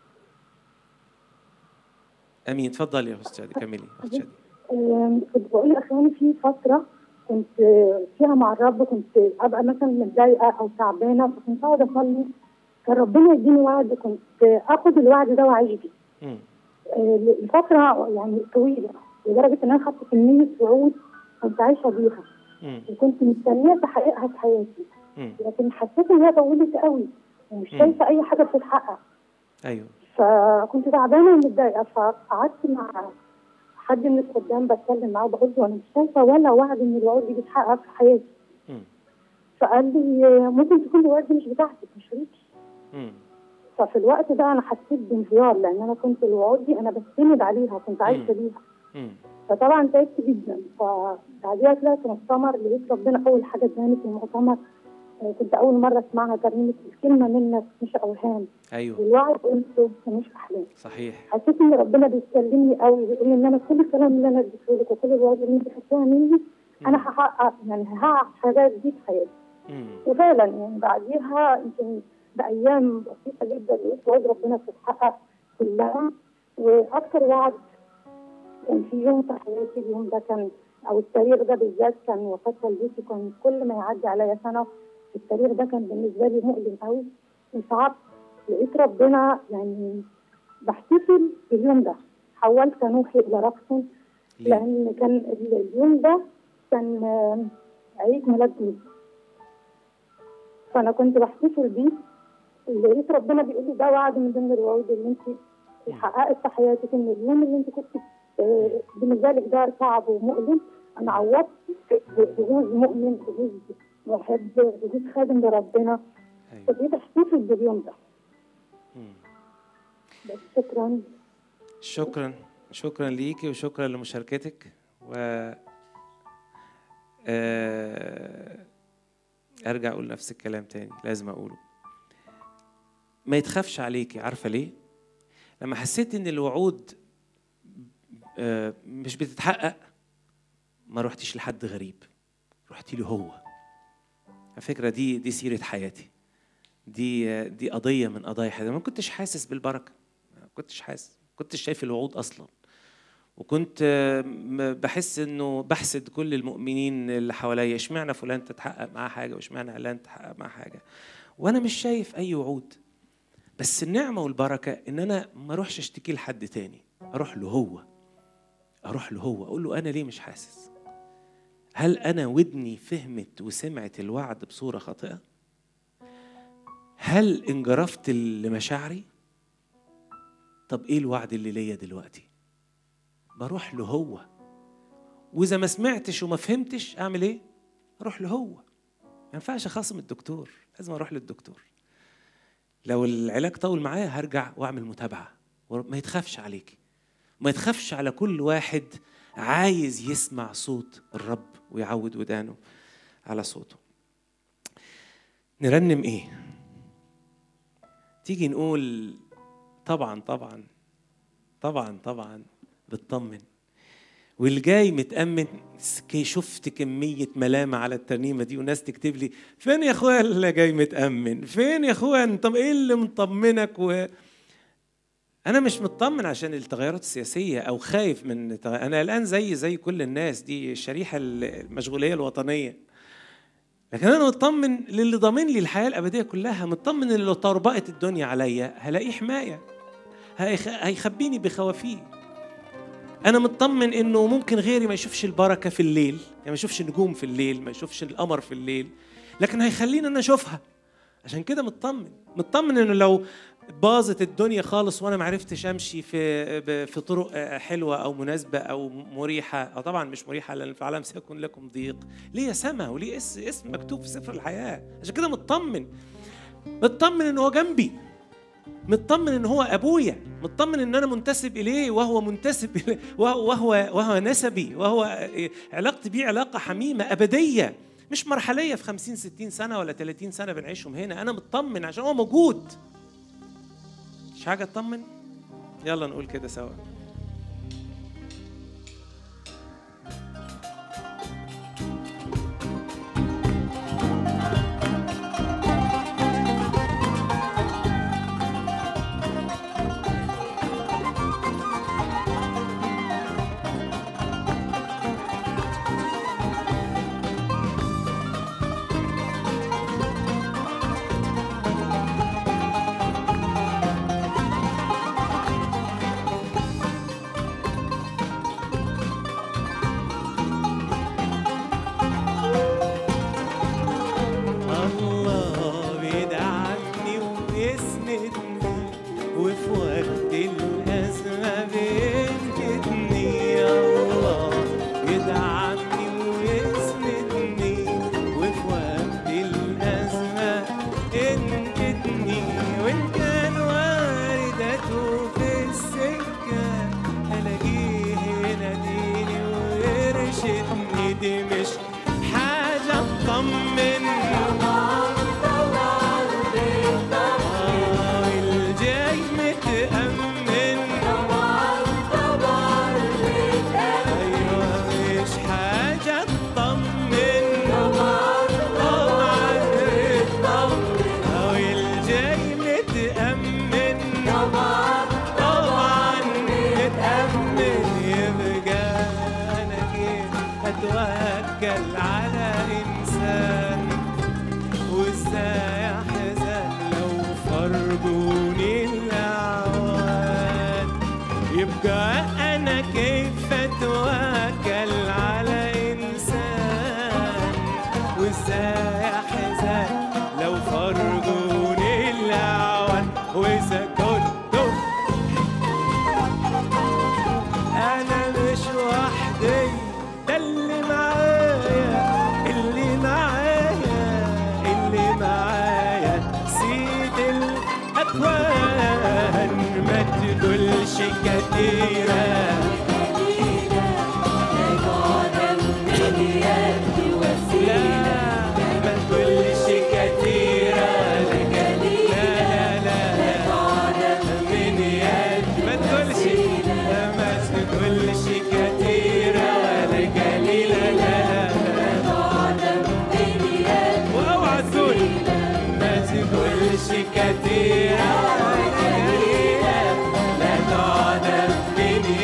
امين اتفضلي يا استاذ شادي كملي أخت شادي. آم، كنت بقول لاخواني في فتره كنت آه، فيها مع الرب كنت ابقى مثلا متضايقه او تعبانه فكنت اقعد اصلي كان ربنا يديني وعد كنت اخد الوعد ده واعيش بيه مم. آه، لفتره يعني طويله لدرجه ان انا خدت كميه وعود كنت عايشه بيها مم. وكنت مستنيه تحقيقها في حياتي مم. لكن حسيت ان هي طولت قوي ومش مم. شايفه اي حاجه بتتحقق ايوه فكنت تعبانه ومتضايقه فقعدت مع حد من الخدام بتكلم معاه وبقول له انا مش شايفه ولا وعد من الوعود دي بيتحقق في حياتي مم. فقال لي ممكن تكون الوعد دي مش بتاعتك مش ليكي مم. ففي الوقت ده انا حسيت بانهيار لان انا كنت الوعود دي انا بستند عليها كنت عايشه بيها مم. فطبعا تعبت جدا فبعديها طلعت مؤتمر لقيت ربنا اول حاجه اداني في المؤتمر آه، كنت اول مره اسمعها ترنيمه الكلمه منك مش اوهام ايوه والوعد قلته مش احلام صحيح حسيت ان ربنا بيكلمني قوي بيقول لي ان انا كل الكلام اللي انا اديته لك وكل الوعد اللي انت خدتها مني انا هحقق يعني هحقق حاجات دي في حياتي مم. وفعلا يعني بعديها يمكن بايام بسيطه جدا لقيت وعد ربنا بتتحقق كلها واكثر وعد كان في يوم في حياتي اليوم ده كان او التاريخ ده بالذات كان وفاه والدتي كان كل ما يعدي عليا سنه التاريخ ده كان بالنسبه لي مؤلم قوي وصعب لقيت ربنا يعني بحتفل باليوم ده حولت نوحي الى رقص لان كان ال- اليوم ده كان آه، عيد ميلاد جوزي فانا كنت بحتفل بيه لقيت ربنا بيقول لي ده وعد من ضمن الوعود اللي انت حققت في حياتك ان اليوم اللي انت كنت آه، بالنسبه لك ده صعب ومؤلم انا عوضت بجوز مؤمن بجوز محب بجوز خادم لربنا فبقيت احتفل باليوم ده بس شكرا شكرا شكرا ليكي وشكرا لمشاركتك و آه، ارجع اقول نفس الكلام تاني لازم اقوله ما يتخافش عليكي عارفه ليه لما حسيت ان الوعود آه، مش بتتحقق ما روحتش لحد غريب رحت له هو على فكره دي دي سيره حياتي دي دي قضيه من قضايا حياتي ما كنتش حاسس بالبركه ما كنتش حاسس ما كنتش شايف الوعود اصلا وكنت آه، م- بحس انه بحسد كل المؤمنين اللي حواليا اشمعنى فلان تتحقق معاه حاجه واشمعنى علان تتحقق معاه حاجه وانا مش شايف اي وعود بس النعمه والبركه ان انا ما اروحش اشتكي لحد تاني اروح له هو اروح له هو اقول له انا ليه مش حاسس هل انا ودني فهمت وسمعت الوعد بصوره خاطئه هل انجرفت لمشاعري طب ايه الوعد اللي ليا دلوقتي بروح له هو واذا ما سمعتش وما فهمتش اعمل ايه اروح له هو ما ينفعش اخاصم الدكتور لازم اروح للدكتور لو العلاج طول معايا هرجع واعمل متابعه ما يتخافش عليكي ما يتخافش على كل واحد عايز يسمع صوت الرب ويعود ودانه على صوته نرنم ايه تيجي نقول طبعا طبعا طبعا طبعا بتطمن واللي جاي متأمن كي شفت كمية ملامة على الترنيمة دي وناس تكتب لي فين يا اخويا اللي جاي متأمن فين يا اخويا طب ايه اللي مطمنك و... انا مش مطمن عشان التغيرات السياسيه او خايف من التغ... انا الان زي زي كل الناس دي الشريحه المشغوليه الوطنيه لكن انا مطمن للي ضامن لي الحياه الابديه كلها مطمن ان لو طربقت الدنيا عليا هلاقيه حمايه هيخ... هيخبيني بخوافيه انا مطمن انه ممكن غيري ما يشوفش البركه في الليل يعني ما يشوفش النجوم في الليل ما يشوفش القمر في الليل لكن هيخليني انا اشوفها عشان كده مطمن مطمن انه لو باظت الدنيا خالص وانا ما عرفتش امشي في ب- في طرق آه، حلوه او مناسبه او مريحه او طبعا مش مريحه لان في العالم سيكون لكم ضيق ليه سما وليه اس- اسم مكتوب في سفر الحياه عشان كده مطمن مطمن ان هو جنبي مطمن ان هو ابويا مطمن ان انا منتسب اليه وهو منتسب إليه وهو وهو, وهو نسبي وهو علاقتي بيه علاقه حميمه ابديه مش مرحليه في 50 60 سنه ولا 30 سنه بنعيشهم هنا انا مطمن عشان هو موجود مش حاجه تطمن يلا نقول كده سوا الله بيدعمني ويسندني وفي وقت الأزمة بينجدني الله بيدعمني ويسندني وفي وقت الأزمة ينجدني وإن كان واردته في السكة ألاقيه يناديني ويرشدني دي مش حاجة تطمن آه، الجاي متأمن أيوة مش حاجة تطمن طبعا اطمن أو الجاي متأمن طبعا متأمن يبقى أنا جيت أتوكل على إنسان وازاي احزن لو فرجوني الاعوان يبقى انا كيف اتوكل على انسان وازاي احزن لو فرجوني الاعوان واذا كنت انا مش وحدي ده اللي معايا اللي معايا اللي معايا سيد الاكوان ما تقولش كتيره لا ما تقولش كتيره لا لا لا لا من يدي ما تقولش لا ما تقولش كتيرة ولا قليلة لا لا لا واوعى تقول ما تقولش كتيرة ولا قليلة لا تعلم من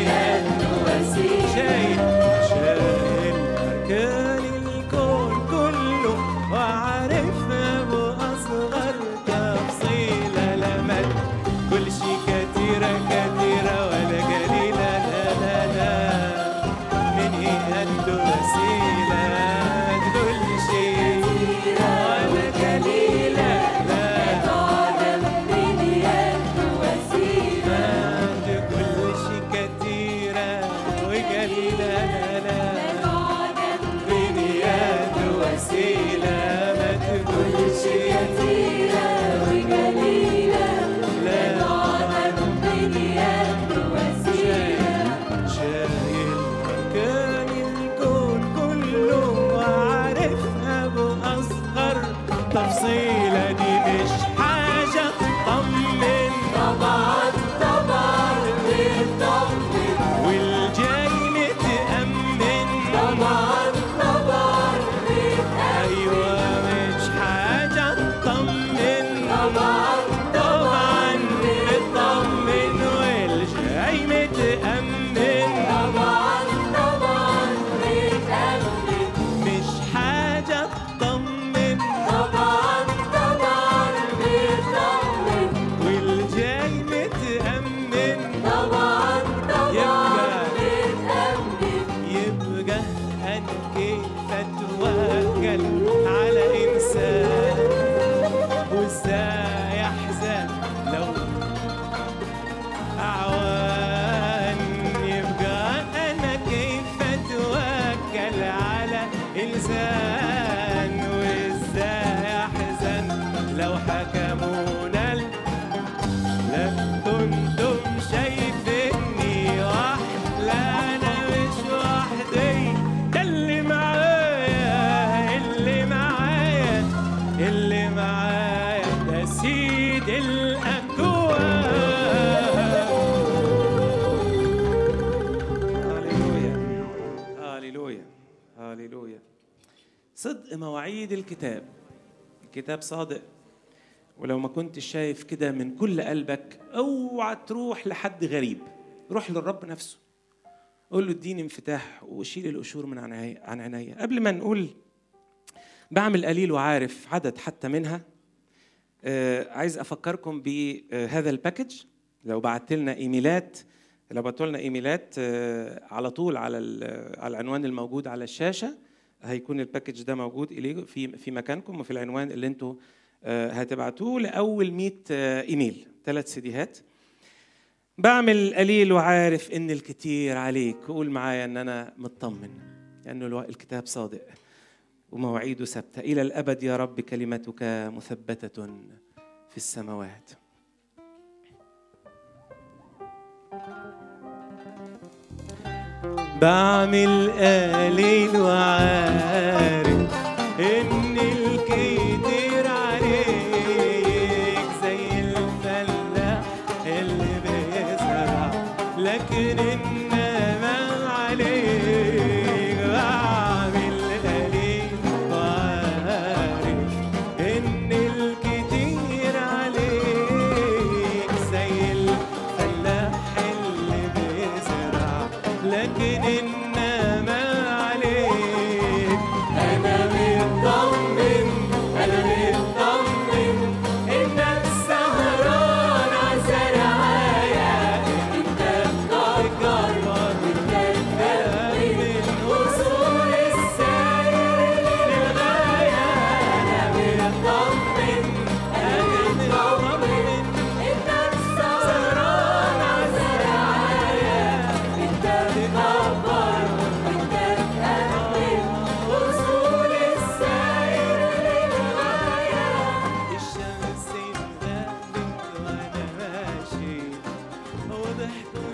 صدق مواعيد الكتاب الكتاب صادق ولو ما كنتش شايف كده من كل قلبك اوعى تروح لحد غريب روح للرب نفسه قول له اديني انفتاح وشيل القشور من عن عي- عن عينيا قبل ما نقول بعمل قليل وعارف عدد حتى منها آه عايز افكركم بهذا الباكج لو بعت لنا ايميلات لو بعتوا لنا ايميلات آه على طول على ال- على العنوان الموجود على الشاشه هيكون الباكج ده موجود اليه في في مكانكم وفي العنوان اللي انتوا آه هتبعتوه لاول 100 آه ايميل ثلاث سيديهات بعمل قليل وعارف ان الكتير عليك قول معايا ان انا مطمن لانه الو- الكتاب صادق ومواعيده ثابته الى الابد يا رب كلمتك مثبته في السماوات بعمل قليل وعارف ان الكتير عليك زي الفلاح اللي بيزرع لكن انما عليك بعمل قليل وعارف ان الكتير عليك زي الفلاح اللي بيزرع لكن انما عليك انا مطمن انا مطمن انك سهران عالزرعايه انت بتكبر انت تكمل وصول السير للغايه انا مطمن انا مطمن انك سهران عالزرعايه انت بتكبر انت تكمل وصول السير للغايه الشمس انغمت وانا ماشي وضحك